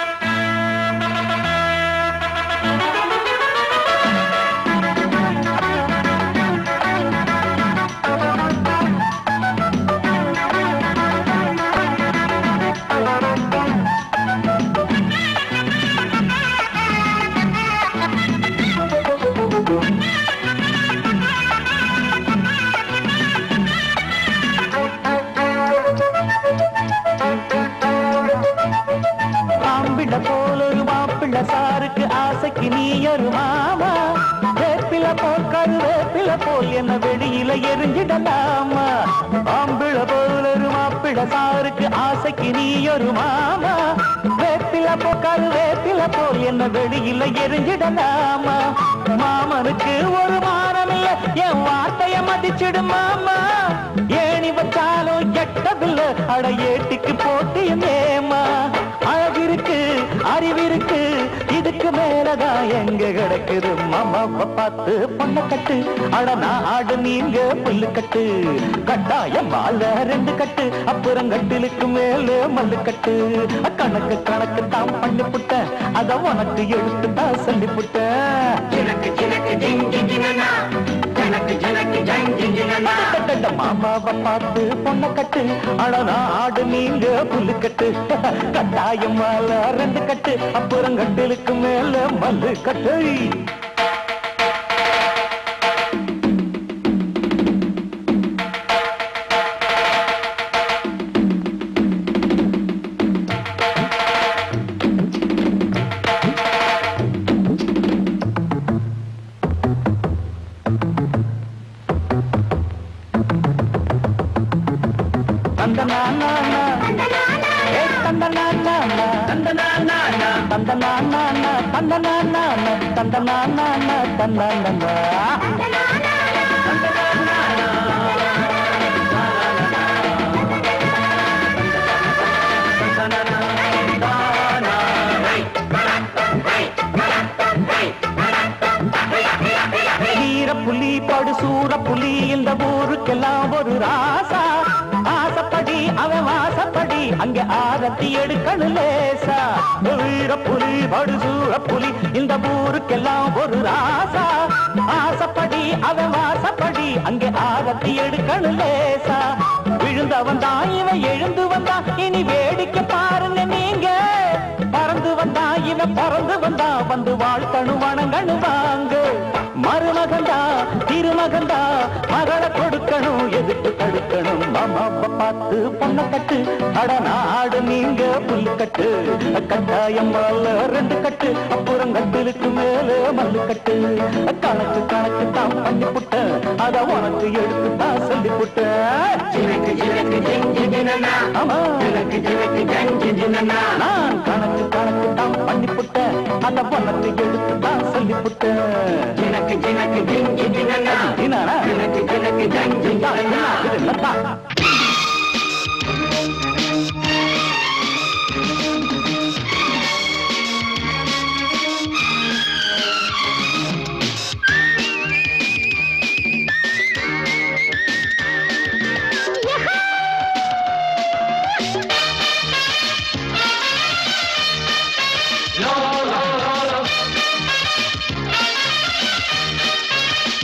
மாம்பிள்ள போல் ஒரு மாப்பிள்ள சாருக்கு ஆசைக்கு நீ ஒரு மாமா வேப்பில போல் கருவேப்பில போல் என்ன வெளியில எரிஞ்சிடலாமா மாம்பிள்ள போல் ஒரு மாப்பிள்ள சாருக்கு ஆசைக்கு நீ ஒரு மாமா வேப்பில போ கருவேப்பில போல் என்ன வெளியில எரிஞ்சிடலாமா மாமனுக்கு ஒரு மானம் இல்ல என் வார்த்தைய மதிச்சிடு மாமா ஏணி வச்சாலும் எட்டதில்லை அட ஏட்டிக்கு போட்டியும் ஏமா அழகிருக்கு அறிவிருக்கு இதுக்கு மேலதான் எங்க கிடக்குது மாமாவை பார்த்து பொண்ண கட்டு அட நாடு நீங்க புல்லு கட்டு கட்டாயம் மால ரெண்டு கட்டு அப்புறம் கட்டிலுக்கு மேல மல்லு கட்டு கணக்கு கணக்கு தான் பண்ணி புட்டேன் அத உனக்கு எடுத்து தான் சொல்லி புட்டேன் ஜினக்கு ஜினக்கு ஜிங் ஜிங் ஜினனா ஜனக்கு ஜனக்கு ஜங் ஜிங் ஜினனா கட்ட மாமாவை பார்த்து பொண்ண கட்டு அட நாடு நீங்க புல்லு கட்டு கட்டாயம் மேல ரெண்டு கட்டு அப்புறம் கட்டிலுக்கு மேல மல்லு கட்டு தந்தனானா ஏ தந்தனானா தந்தனானா தந்தனானா தந்தனானா தந்தனானா தந்தனானா வீர புலி படு சூர புலி இந்த ஊருக்கெல்லாம் ஒரு ராசா ஆசப்படி அவன் வாசப்படி அங்க ஆரத்தி எடுக்கணும் லேசா வீர புலி படு சூர புலி இந்த ஊருக்கெல்லாம் ஒரு ராசா ஆசப்படி அவன் வாசப்படி அங்கே ஆரத்தி எடுக்கணும் லேசா விழுந்தவன் தான் இவன் எழுந்து வந்தான் இனி வேடிக்கை பாருங்க நீங்க பறந்து வந்தா இவன் பறந்து வந்தா வந்து வாழ்த்தணு வணங்கணு வாங்க மருமகண்டா திருமகண்டா மகளை கொடுக்கணும் எதுக்கு தடுக்கணும் மாமாவை பார்த்து பொண்ண கட்டு அட நாடு நீங்க புல்லு கட்டு கட்டாயம் மேல ரெண்டு கட்டு அப்புறம் கட்டிலுக்கு மேல மல்லு கட்டு கணக்கு கணக்கு தான் பண்ணி புட்ட அத உனக்கு எடுத்து தான் சொல்லி புட்ட ஜினக்கு ஜினக்கு ஜிங் ஜிங் ஜினனா ஆமா ஜனக்கு ஜினக்கு ஜங் ஜிங் ஜினனா நான் கணக்கு கணக்கு தான் பண்ணி புட்ட அத உனக்கு எடுத்து தான் சொல்லி புட்ட ஜினக்கு ஜினக்கு ஜிங் ஜிங் ஜினனா என்னடா ஜனக்கு ஜனக்கு ஜங் ஜிங் ஜினனா இது என்னப்பா?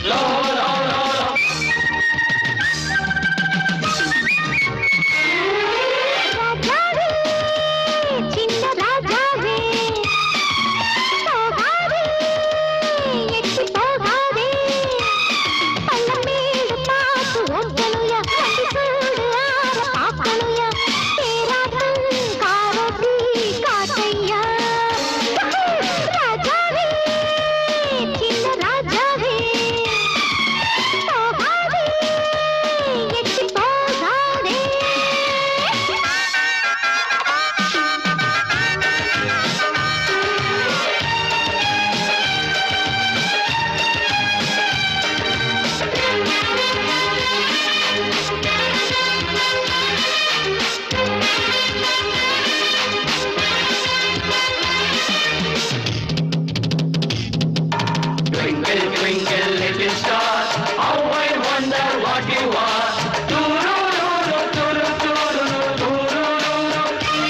ராஜாவே சின்ன ராஜாவே போகாதே எட்டி போகாதே பள்ளமேடு பார்த்து ஓட்டணுயா வண்டி சூடு ஆற பார்க்கணுயா தேராட்டம் காரத்தி காட்டையா ராஜாவே சின்ன ராஜாவே போகாதே எட்டி போகாதே Twinkle, twinkle, little star, how I wonder what you are. Turururu, turu, tururu, turururu.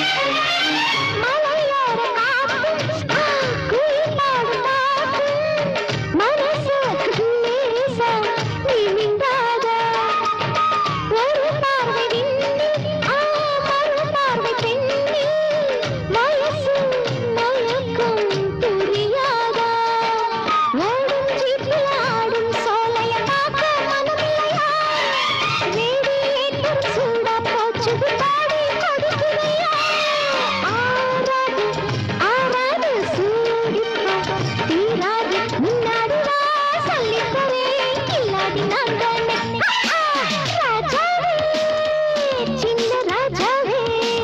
மலையோர காத்து குயில் பாடும் பாட்டு மனசு லேசா நிமிந்தாத ஒரு பார்வை விண்ணி ஆ மறு பார்வை பெண்ணி வயசு மயக்கம் புரியாதா ஓடும் ஜீப்பில் ஆடும் சோலைய பார்க்க மனமில்லையா வேடியேற்றும் சூடா போச்சு பாடி கொடுக்கிறையா ஆறாது ஆறாது சூடிப்போ தீராது முன்னாடி வா சொல்லித்தரேன் கில்லாடி நான் தானே ராஜாவே சின்ன ராஜாவே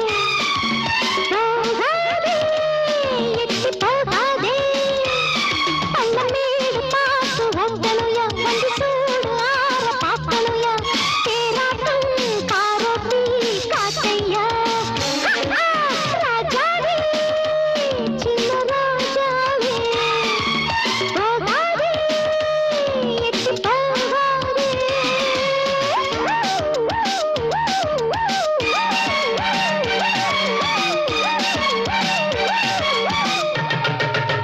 போகாதே எட்டி போகாதே பள்ளமேடு பார்த்து ஓட்டணுயா வண்டி சூடு ஆற பார்க்கணுயா தேராட்டம் காரோட்டி காட்டையா ராஜாவே சின்ன ராஜாவே போகாதே எட்டி போகாதே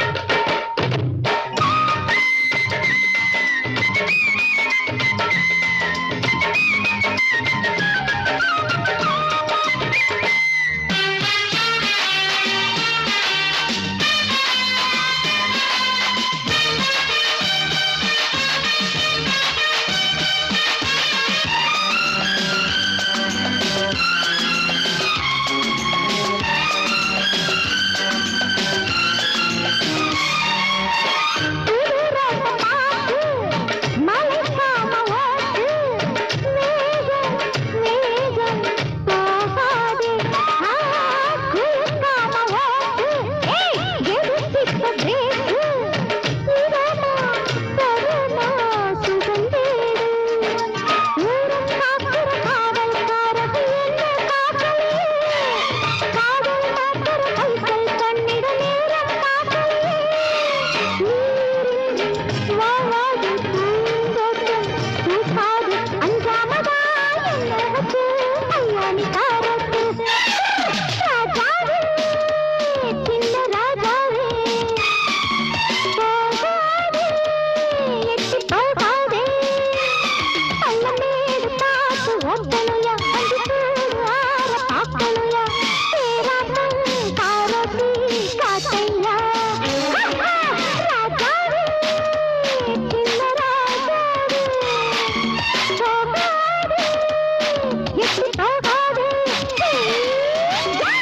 ஓட்டணுயா வண்டி சூடு ஆற பார்க்கணுயா தேராட்டம் காரோட்டி காட்டையா ராஜாவே சின்ன ராஜாவே போகாதே எட்டி போகாதே யா!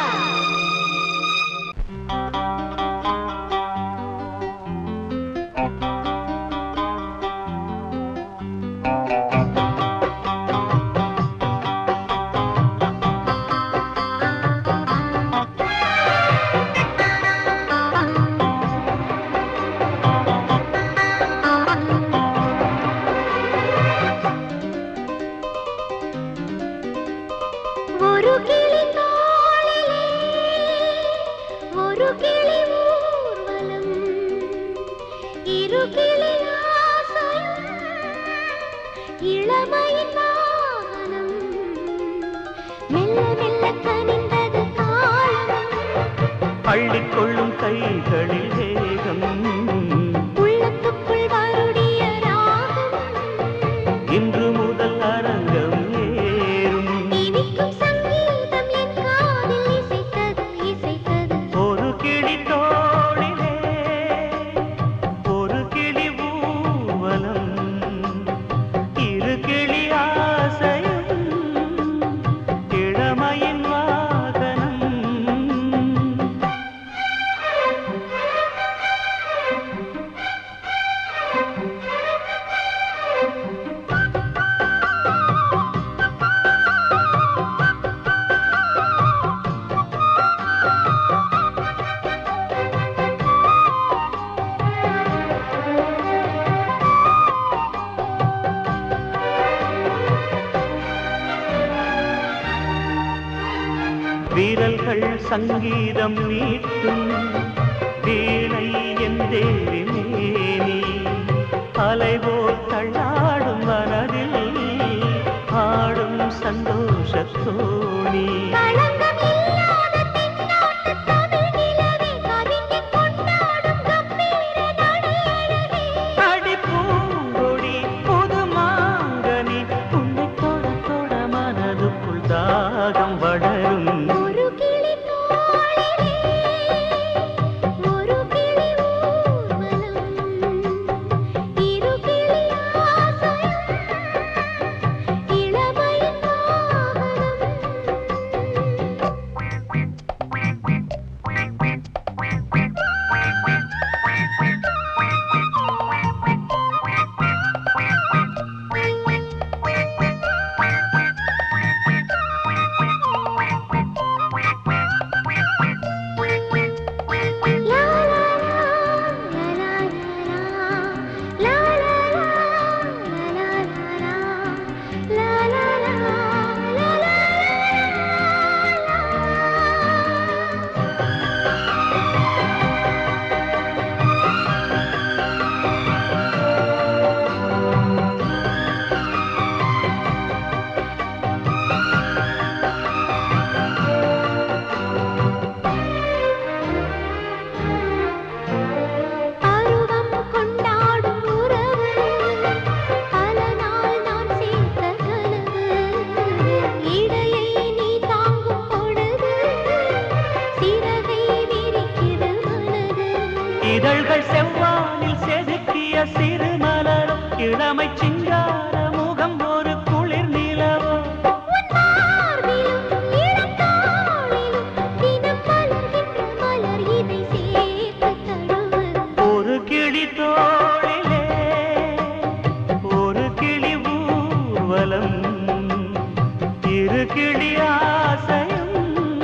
ஒரு கிளி தோளிலே ஒரு கிளி ஊர்வலம் இரு கிளி ஆசையும் இளமையின் வாகனம் மெல்ல மெல்ல கனிந்தது காலம் அள்ளிக்கொள்ளும் கைகளில் வேகம் உள்ளத்துக்குள் வருடிய ராகம் சங்கீதம் மீட்டும் வீணை என் தேவி மேனி அலைபோல் தள்ளாடும் மனதில் ஆடும் சந்தோஷ தோணி களங்கம் இல்லாத தென்னாட்டு தமிழ் நிலவே கவிஞன் கொண்டாடும் கம்பீர நடையழகே அடி பூங்கொடி புது மாங்கனி உன்னை தொட தொட மனதுக்குள் தாகம் வளரும் ஒரு கிளி தோளிலே ஒரு கிளி ஊர்வலம் இரு கிளி ஆசையும் இளமையின் வாகனம் லா லா லா லா லா லா லா லா லா லா லா லா பருவம் கொண்டாடும் உறவு பல நாள் நான் சேர்த்த கனவு இடையை நீ தாங்கும் பொழுது சிறகை விரிக்குது மனது இதழ்கள் செவ்வானில் செதுக்கிய சிறு மலரும் இளமை சிங்கார முகம் ஒரு குளிர் நிலவோ உன் மார்பிலும் இளந்தாளிலும் தினம் மலர்கின்ற மலர் இதை சேர்த்து தழுவு ஒரு கிளி தோளிலே ஒரு கிளி ஊர்வலம் இரு கிளி ஆசையும்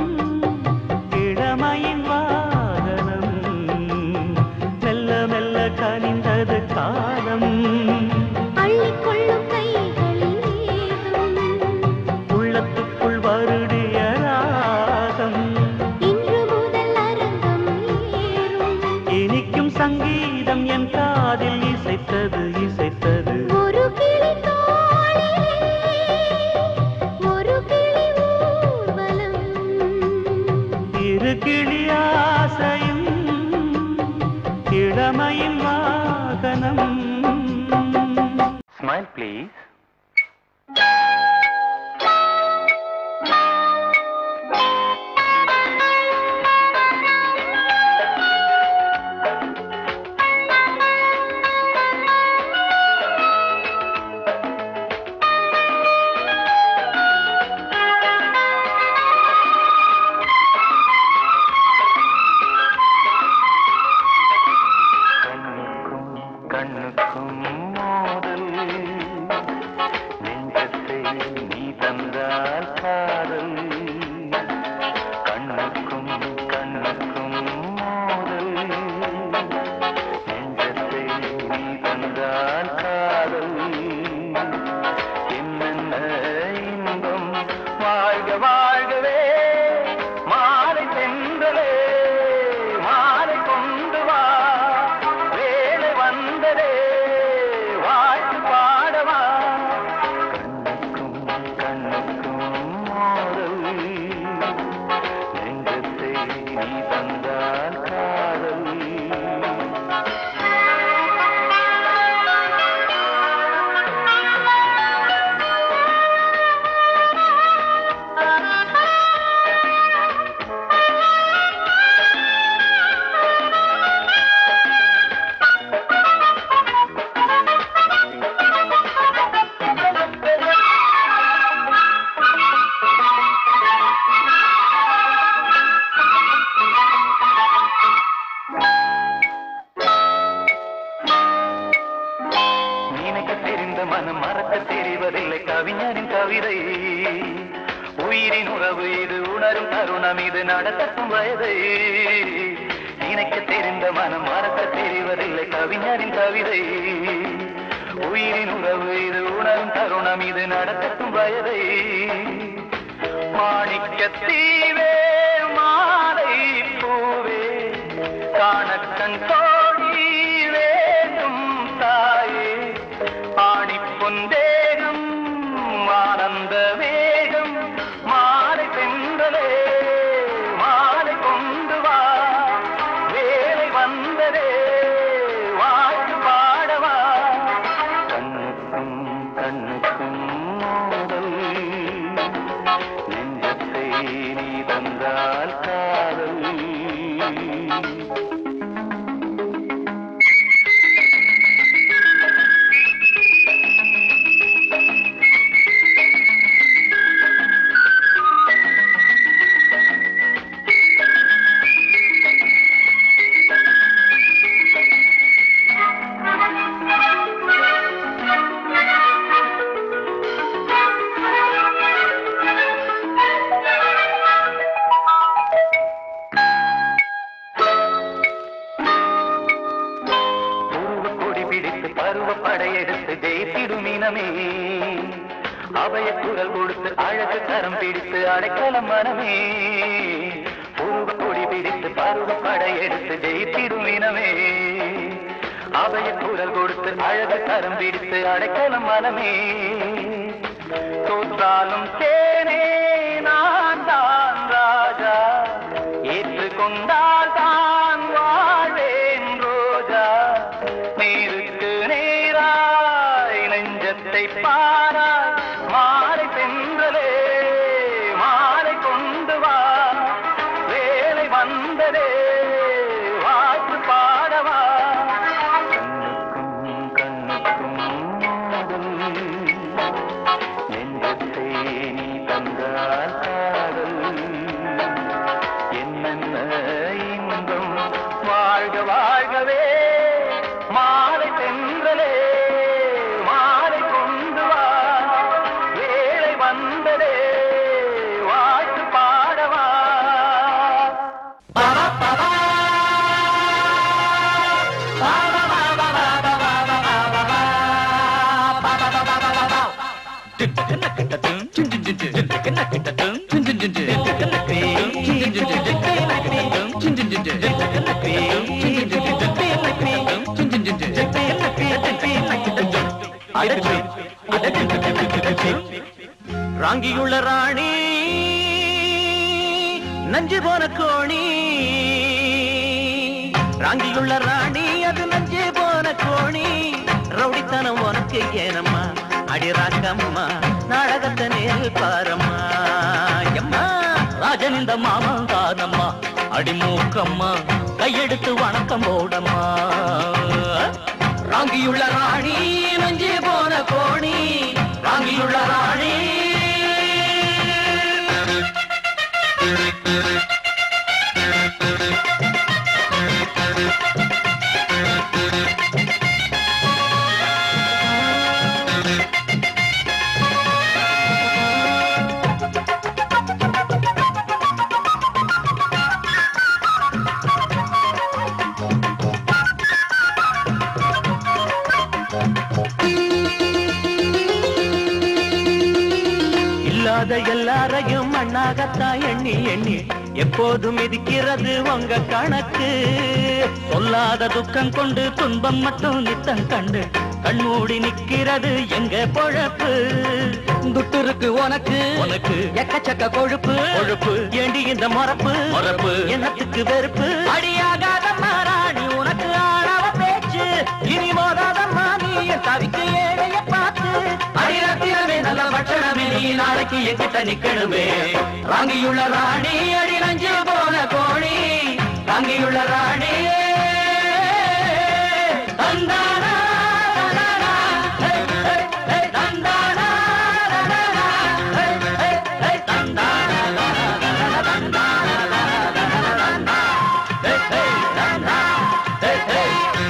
இளமையின் வாகனம் மெல்ல மெல்ல கனிந்தது காலம் அள்ளிக்கொள்ளும் கைகளில் ஏகம் உள்ளத்துக்குள் வருடிய ராகம் இன்று முதல் அரங்கம் ஏறும் இனிக்கும் சங்கீதம் என் காதில் இசைத்தது இசைத்தது ஒரு கிளி தோளிலே ஒரு கிளி ஊர்வலம் இரு கிளி ஆசையும் இளமையின் வாகனம் ஸ்மைல் ப்ளீஸ் கண்ணுக்கும் கண்ணுக்கும் மோதல் நெஞ்சத்தை நீ தந்தால் காதல் கண்ணுக்கும் கண்ணுக்கும் மோதல் நெஞ்சத்தை நீ தந்தால் காதல் என்னென்ன இன்பம் வாழ்க வாழ்கவே மாலை தென்றலே மாலை கொண்டு வா வேலை வந்ததே வாழ்த்து பாடவா கண்ணுக்கும் கண்ணுக்கும் மோதல் நெஞ்சத்தை நீ தந்தால் காதல் நினைக்க தெரிந்த மனம் மறக்க தெரிவதில்லை கவிஞரின் கவிதை உயிரின் உறவு இது உணரும் தருணம் இது நடத்தக்கும் வயதை நினைக்க தெரிந்த மனம் மறக்க தெரிவதில்லை கவிஞரின் கவிதை உயிரின் உறவு இது உணரும் தருணம் இது நடத்தக்கும் வயதை மாணிக்க தீவே மா பருவப்படையெடுத்து ஜெயித்திடும் இனமே அபய குரல் கொடுத்து அழகு கரம் பிடித்து அடைக்கலம் மனமே உருவ கொடி பிடித்து பருவப்படையெடுத்து ஜெயித்திடும் இனமே அபய குரல் கொடுத்து அழகு கரம் பிடித்து அடைக்கலம் மனமே தோற்றாலும் தேனே நான் தான் ராஜா ஏற்றுக்கொண்டால் தான் வாழ்வேன் ரோஜா நேருக்கு நேராய் நெஞ்சத்தை பாராய் மாலை சென்றலே மாலை கொண்டு வா வேலை வந்ததே வாக்கு பாடவா கண்ணுக்கும் கண்ணுக்கும் மோதல் நெஞ்சத்தை நீ தந்தால் காதல் என்னென்ன இன்பம் வாழ்க வாழ்கவே மாலை தென்றலே மாலை கொண்டு வா வேலை வந்ததே வாழ்த்து பாடவா ராங்கியுள்ள ராணி நஞ்சு போன கோணி ராங்கியுள்ள ராணி அது நஞ்சு போன கோணி ரவுடித்தனம் உனக்கு ஏனம்மா அடி ராக்கம்மா நாடகத்தை நேரில் பாரம்மா எம்மா ராஜன் இந்த மாமன் தானம்மா அடி மூக்கம்மா கையெடுத்து வணக்கம் போடம்மா ராங்கியுள்ள ராணி நஞ்சு போன கோணி ராங்கியுள்ள ராணி இல்லாத எல்லாரையும் மண்ணாகத்தான் எண்ணி எண்ணி எப்போதும் மிதிக்கிறது உங்க கணக்கு சொல்லாத துக்கம் கொண்டு துன்பம் மட்டும் நித்தம் கண்டு கண்மூடி நிக்கிறது எங்க பொழப்பு துட்டுருக்கு உனக்கு உனக்கு எக்கச்சக்க கொழுப்பு கொழுப்பு ஏண்டி இந்த மொறப்பு மொறப்பு என்னத்துக்கு வெறுப்பு அடியாகாத மாறாணி உனக்கு ஆளவ பேச்சு இனி மோதாதம்மா நீ தவிக்கு ஏழைய பார்த்து அடிரத்தினமே நல்ல பட்சணமே நீ நாளைக்கு எங்கிட்ட நிக்கணுமே ராங்கியுள்ள ராணி அடி நஞ்சு போன கோழி ராங்கியுள்ள ராணி தந்தானா, தந்தானா, ஹே, ஹே, ஹே, தந்தானா, தந்தானா, ஹே, ஹே, ஹே, தந்தானா, தந்தானா, தந்தானா, தந்தானா, ஹே, ஹே, தந்தானா, ஹே, ஹே.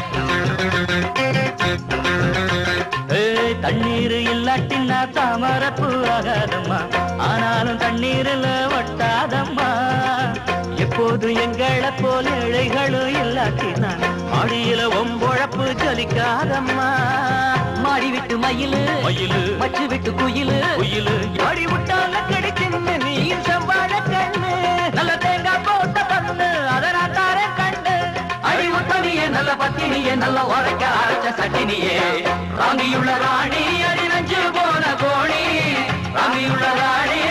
ஏய், தண்ணீர் இல்லாட்டின்னா தாமரப்பு ஆகாதம்மா ஆனாலும் தண்ணீரில் ஒட்டாதம்மா எப்போது எங்களை போல் ஏழைகளும் இல்லாட்டினா மாடியில ஒம்பொழப்பு ஜலிக்காதம்மா மாடி விட்டு மயிலு மயிலு மச்சு விட்டு குயிலு குயிலு மாடி விட்டால கிடைக்குன்னு நீ செவ்வாழ கண்ணு நல்ல தேங்காய் போட்ட பண்ணு அதை நான் தாரேன் கண்டு அடி உத்தமியே நல்ல பத்தினியே நல்ல உரைக்க அரைச்ச சட்டினியே ராங்கியுள்ள ராணி அடி நஞ்சு போன கோணி ராங்கியுள்ள ராணி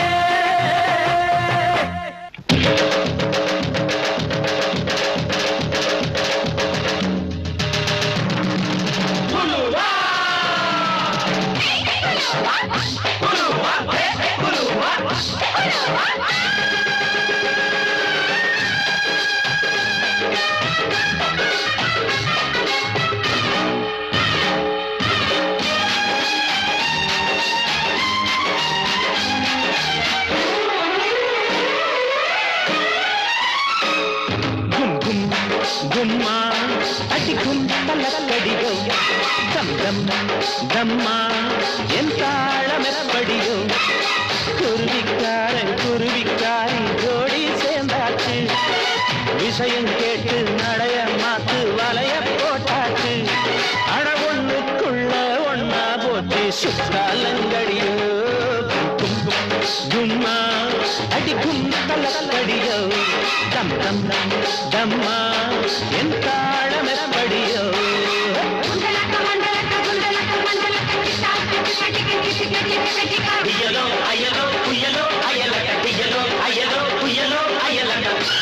கும் கும் கும்மா அடிக்கும் தலக்கடியோ தம் தம் தம்மா என் தாளமெப்படியோ குருவிக்காரன் குருவிக்காரி ஜோடி சேர்ந்தாச்சு விஷயம் கேட்டு நடைய மாத்து வலைய போட்டாச்சு அட ஒண்ணு சுத்தாலங்கடியோ கும் கும் கும்மா அடி கும் தலக்கடியோ தம் தம் தம்மா என் தாளம் எப்படியோ அயலோ அயலோ புயலோ அயலக அயலோ அயலோ புயலோ அயலக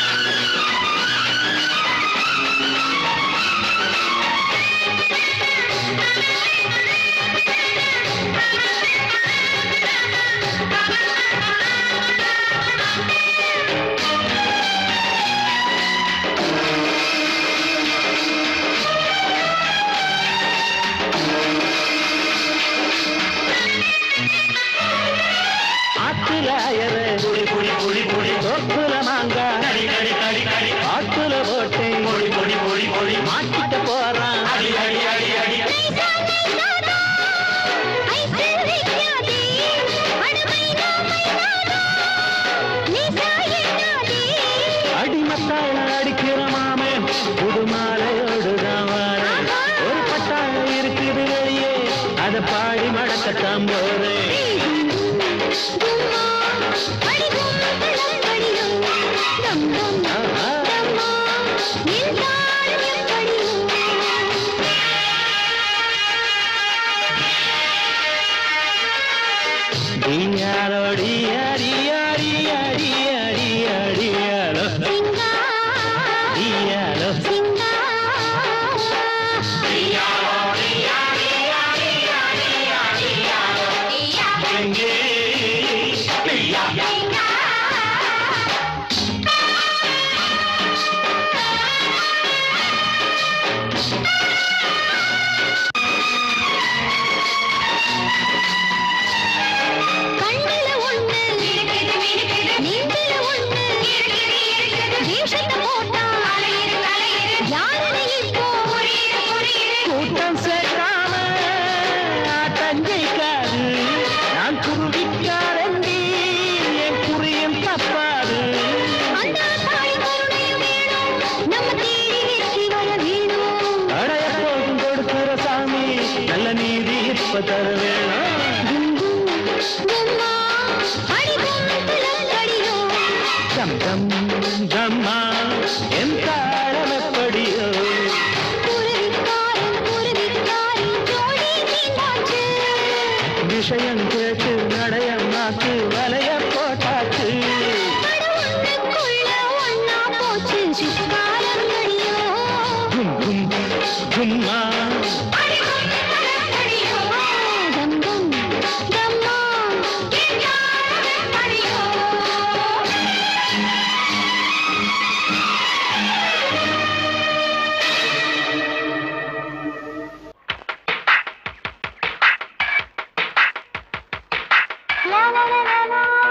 ஆத்துல அயர புளி புளி புளி புளி தோப்புல மாங்கா கடி கடி கடி கடி ஆத்துல போட்டு பொடி பொடி பொடி பொடி மாட்டிட்ட போறான் அடி அடி அடி அடி அடிமத்தாள அடிக்கிற மாமே புது மாலையோடு தான் வாரேன். ஒரு பட்டாளம் இருக்குது வெளியே அதை பாடி மடக்கத்தான் போறேன் ஆஹா. டியாரோ, டியாரி, யாரி, யாரி, யாரி, யாரியாரோ. டியாரோ. எங்கே? பியா. கண்ணுல ஒண்ணு நெஞ்சில ஒண்ணு வேஷத்தை போட்டா யாருன்னு இப்போ கூட்டம் சேர்க்காம ஆட்டம் ஜெயிக்காது நான் குருவிக்காரண்டி என் குறியும் தப்பாது அந்த தாய் கருணையும் வேணும் நம்ம தேடி வெற்றி வர வேணும் அடைய போதும் கொடுக்கிற சாமி நல்ல நீதி இப்ப தர வேணும் கும்மா அடிக்கும் புலங்கடியோ தம் தம் தம்மா என் தாளம் எப்படியோ குருவிக்காரன் குருவிக்காரி ஜோடி தீண்டாச்சு விஷயம் கேட்டு நடையம் நாக்கு வலைய போட்டாச்சு அட ஒண்ணுக்குள்ள ஒண்ணா போச்சு சிக்காரங்கடியோ கும் கும் கும்மா தம் தம் தம்மா அடியோ La la la la la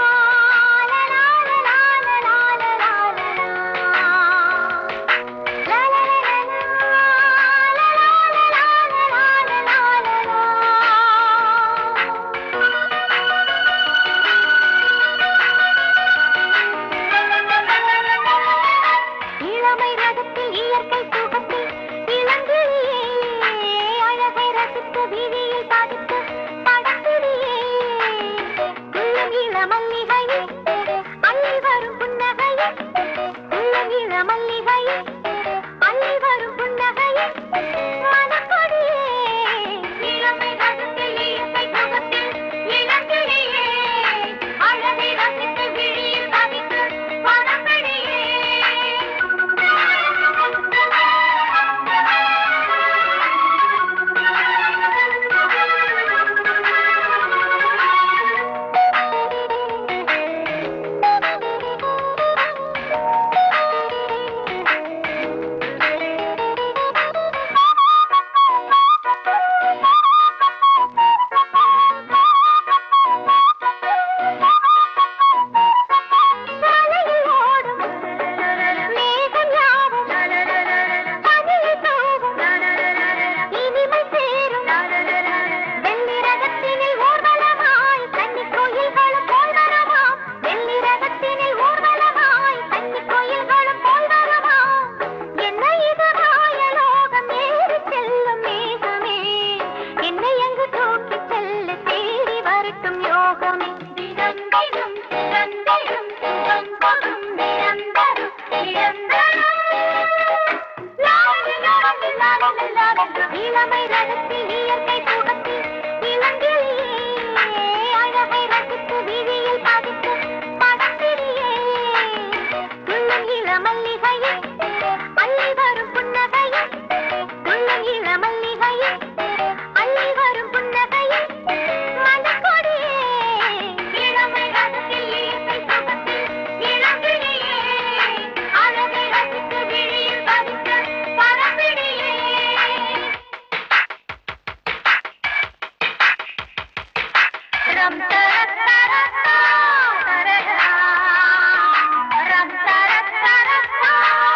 ரம் தர தர தா, தரரா. ரம் தர தர தா,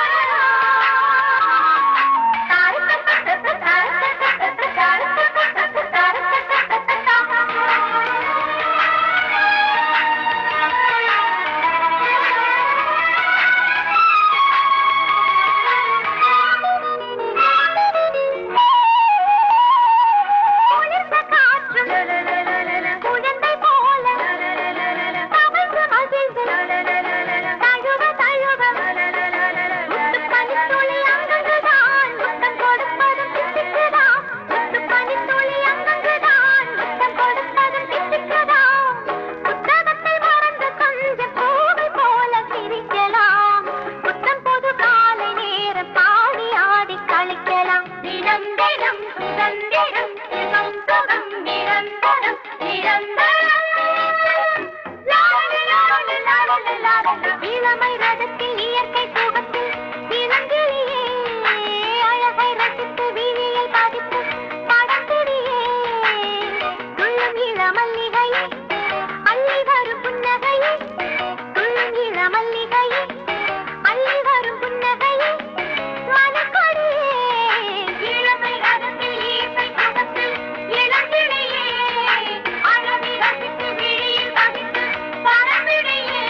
குளிர்ந்த காற்று குழந்தை போல தவழ்ந்து மகிழ்ந்து தழுவ தழுவ முத்து பனித்துளி அங்கங்குதான் முத்தம் கொடுப்பதும் பிசிக்குதாம் முத்து பனித்துளி அங்கங்குதான் முத்தம் கொடுப்பதும் பிசிக்குதாம் புத்தகத்தை மறந்து கொஞ்சம் பூவை போல சிரிக்கலாம் புத்தம் புது காலை நேரம் பாடி ஆடி கழிக்கலாம் தினம் தினம் சுதந்திரம் சுகம் சுகம் நிரந்தரம் நிரந்தரம் லாலி, லாலி, லாலி, லாலி. இளமை ரதத்தில் இயற்கை சுகத்தில் இளங்கிளியே அழகை ரசித்து விழியில் பதித்து படத்திரியே துள்ளும் இளமல்லிகையே அள்ளி வரும் புன்னகையே துள்ளும் இளமல்லிகையே அள்ளி வரும் புன்னகையே மனக்கொடியே இளமை ரதத்தில் இயற்கை சுகத்தில் இளங்கிளியே அழகை ரசித்து விழியில் பதித்து படத்திரியே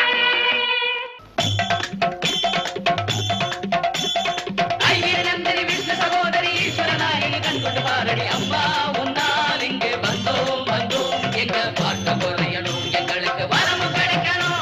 ஐயர் நந்தினி விஷ்ணு சகோதரி ஈஸ்வரனாயினி கண்கொண்டு பாரடி அம்மா உன்னால் இங்கு வந்தோம் வந்தோம் எங்க பாட்ட குறையணும் எங்களுக்கு வரமும் கிடைக்கணும்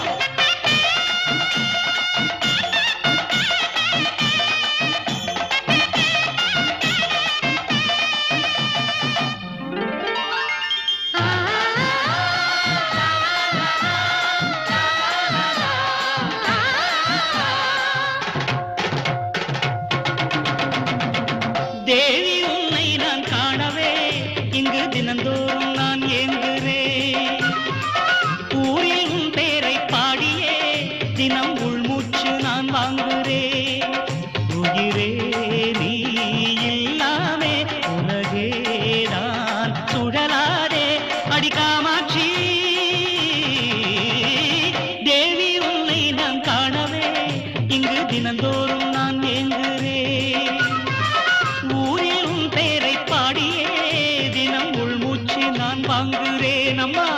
தேவி உன்னை நான் காணவே இங்கு தினந்தோறும் நான் ஏங்குகிறேன் ஊரில் உன் பேரை பாடியே தினம் உள்மூச்சு நான் வாங்குகிறேன் உயிரே நீ இல்லாமே உலகே நான் சுழலாதே அடிக்காமாட்சி தேவி உன்னை நான் காணவே இங்கு தினந்தோறும் நான் ஏங்குகிறேன் ஊரில் உன் பெயரை பாடியே தினம் உள்மூச்சு நான் வாங்குகிறேன் அம்மா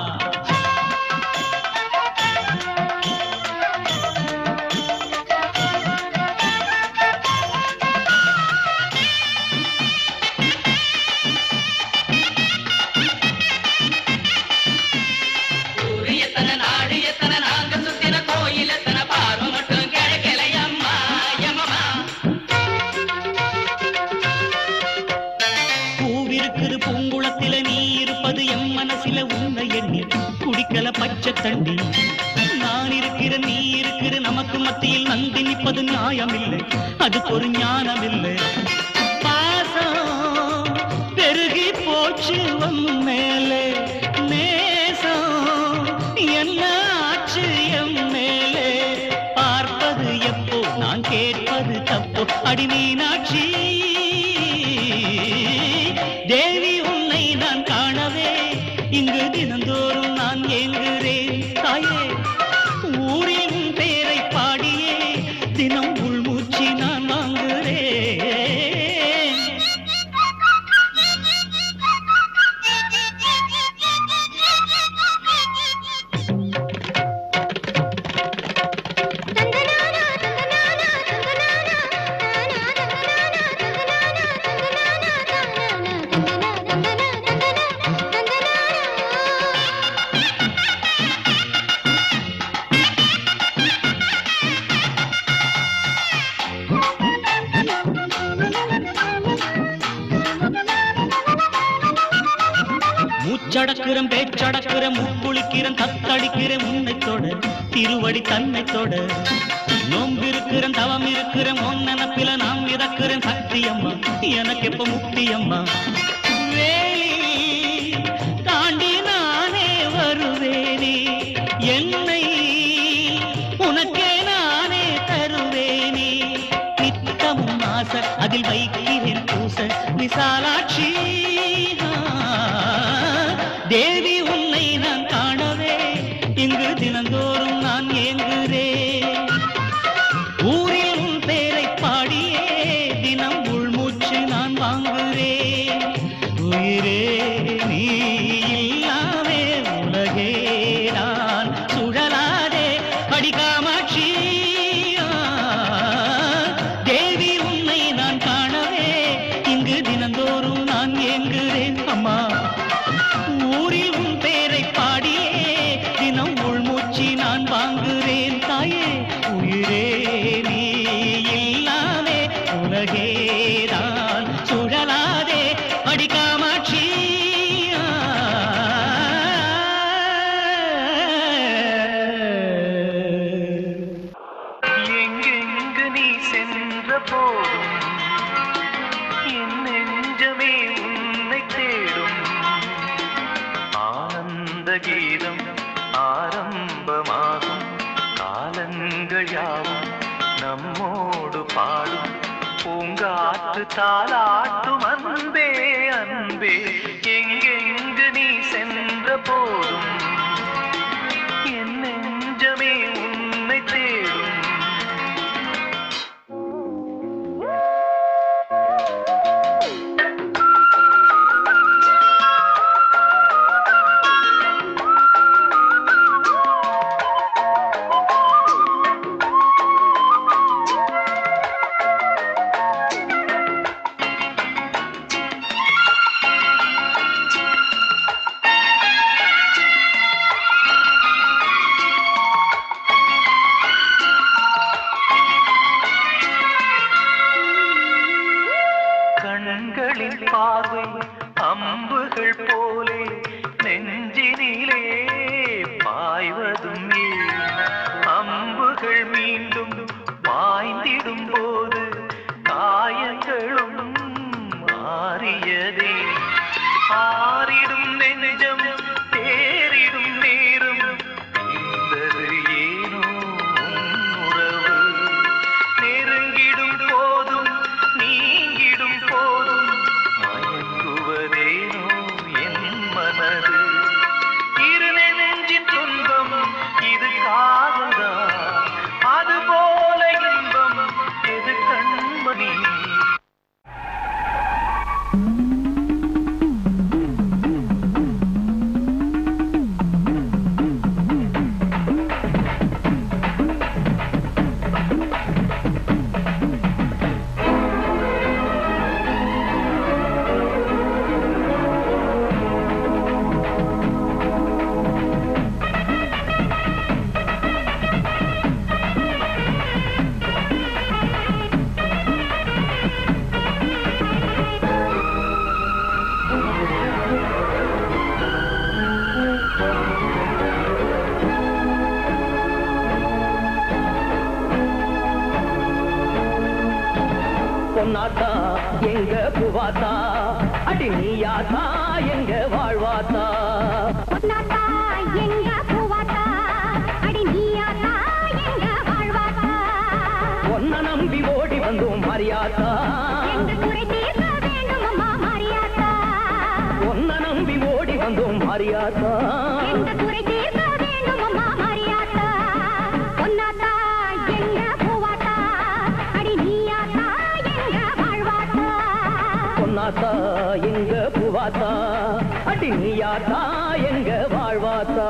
ஊரு எத்தனை நாடு எத்தனை நாங்க சுத்தின கோயில் எத்தனை பார்வை மட்டும் கிடைக்கலையம்மா எம்மம்மா பூவிருக்குது பூங்குளத்தில நீ இருப்பது எம் மனசில உன்னை எண்ணி குடிக்கல பச்சை தண்ணி நான் இருக்கிற நீ இருக்கிற நமக்கு மத்தியில் நந்தி நிற்பது நியாயமில்லை அதுக்கு ஒரு ஞானமில்லை பாசம் பெருகி போச்சு உன் மேலே நேசம் என்ன ஆச்சு எம் மேலே பார்ப்பது எப்போ நான் கேட்பது தப்போ அடி மீனாட்சி தேவி உன்னை நான் காணவே இங்கு தினந்தோறும் நான் ஏங்குகிறேன் தாயே ஊரில் உன் பெயரை பாடியே தினம் உள்மூச்சு நான் வாங்குகிறேன் மூச்சடக்குறம் பேச்சடக்குறம் முக்குளிக்கிறன் தத்தளிக்கிறேன் உன்னை தொட திருவடி தன்னை தொட நோம்பிருக்கிறேன் தவம் இருக்கிறேன் உன் நினப்பில நாம் மிதக்கிறேன் சக்தி அம்மா எனக்கு எப்ப முக்தி அம்மா வேலி தாண்டி நானே வருவேனே என்னை உனக்கே நானே தருவேனே நித்தமும் ஆசை அதில் வைக்கிறேன் பூச விசாலாட்சி ஆ, தேவி உன்னை உயிரே நீ இல்லாமே உலகே நான் சுழலாதே படிக்காமாட்சி தேவி உன்னை நான் காணவே இங்கு தினந்தோறும் நான் ஏங்குகிறேன் அம்மா ஊரில் உன் பேரை பாடியே தினம் உள்மூச்சு நான் வாங்குகிறேன் தாயே உயிரே நீ இல்லாமே உலகே தான் சுழலாதே அடிக்காமாட்சி எங்கெங்கு நீ சென்ற போதும் என் நெஞ்சமே உன்னை தேடும் ஆனந்த கீதம் ஆரம்பமாகும் காலங்கள் யாவும் நம்மோடு பாடும் பூங்காற்று தாளாட்டும் அன்பே அன்பே எங்கெங்கு நீ சென்ற போதும் என் நெஞ்சமே உன்னை தேடும் கண்களின் பார்வை அம்புகள் போலே நெஞ்சினிலே பாய்வதும் ஏன் அம்புகள் மீண்டும் பாய்ந்திடும் போது காயங்களும் மாறியதே ஆறிடும் நெஞ்சம் தேறிடும் நேரம் இருந்தது ஏனோ உன் உறவு நெருங்கிடும் போதும் நீங்கிடும் போதும் மயங்குவதேனோ என் மனது இரு நெஞ்சின் துன்பம் இது காதல்தான் அதுபோல இன்பம் எது கண்மணி பொன்னாத்தா எங்க புவாத்தா அடி நீயாத்தா எங்க வாழ்வாத்தா பொன்னாத்தா எங்க பூவாத்தா அடி நீயாத்தா எங்க வாழ்வாத்தா ஒன்ன நம்பி ஓடி வந்தோம் மரியாத்தா எங்க குறை தீர்க்க வேண்டும் அம்மா மாரியாத்தா ஒன்ன நம்பி ஓடி வந்தோம் மரியாத்தா எங்க குறை தீர்க்க வேண்டும் அம்மா மாரியாத்தா பொன்னாத்தா எங்க பூவாத்தா அடி நீயாத்தா எங்க வாழ்வாத்தா பொன்னாத்தா எங்க புவாத்தா அடி நீயாத்தா எங்க வாழ்வாத்தா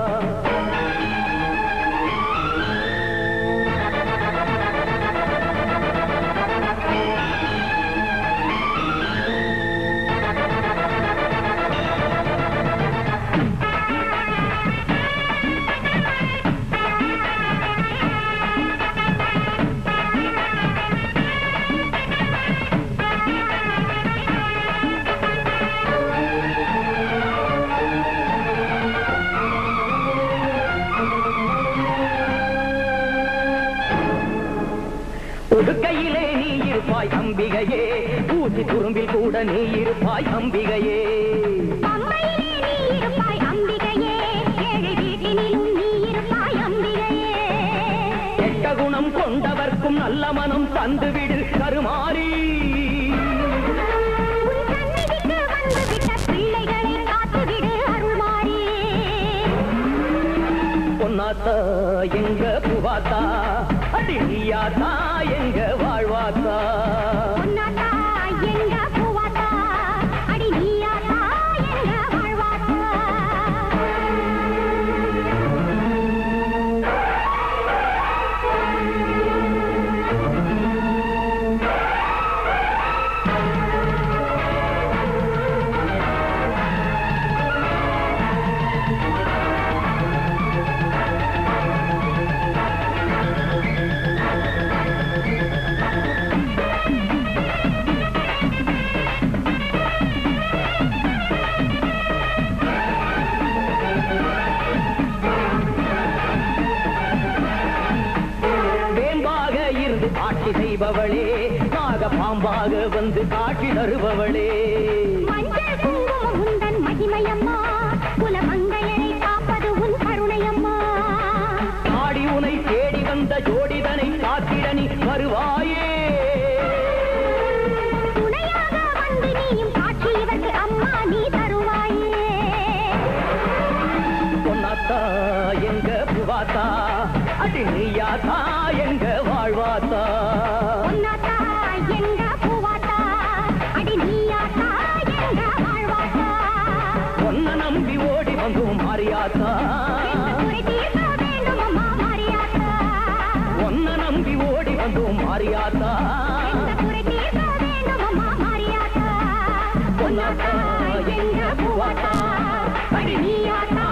ஒடுக்கையிலே நீ இருப்பாய் அம்பிகையே ஊசி துரும்பில் கூட நீ இருப்பாய் அம்பிகையே பம்பையிலே நீ இருப்பாய் அம்பிகையே ஏழை வீட்டினிலும் நீ இருப்பாய் அம்பிகையே கெட்ட குணம் கொண்டவர்க்கும் நல்ல மனம் தந்துவிடு கருமாறி உன் சந்நிதிக்கு வந்துவிட்ட பிள்ளைகளை காத்துவிடு அருள்மாறி பொன்னாத்தா எங்க புவாத்தா அடி நீயாத்தா எங்க வாழ்வாத்தா பொன்னாத்தா எங்க பூவாத்தா அடி நீயாத்தா செய்பவளே நாக பாம்பாக வந்து காட்சி தருபவளே மஞ்சள் குங்குமம் உந்தன் மகிமையம்மா குலமங்கையரை காப்பது உன் கருணையம்மா நாடி உனை தேடி வந்த ஜோடிதனை காத்திட நீ வருவாயே துணையாக வந்து நீயும் காட்சி இவருக்கு அம்மா நீ தருவாயே பொன்னாத்தா எங்க புவாத்தா அடி நீயாத்தா எங்க வாழ்வாத்தா பொன்னாத்தா எங்க பூவாத்தா அடி நீயாத்தா எங்க வாழ்வாத்தா பொன்ன நம்பி ஓடி வந்தோம் மாறியாத்தா குறை தீர்க்க வேண்டும் அம்மா மாரியாத்தா ஒன்ன நம்பி ஓடி வந்தோம் மாறியாத்தா குறை தீர்க்க வேண்டும் அம்மா மாரியாத்தா பொன்னாத்தா எங்க புவாத்தா அடி நீயாத்தா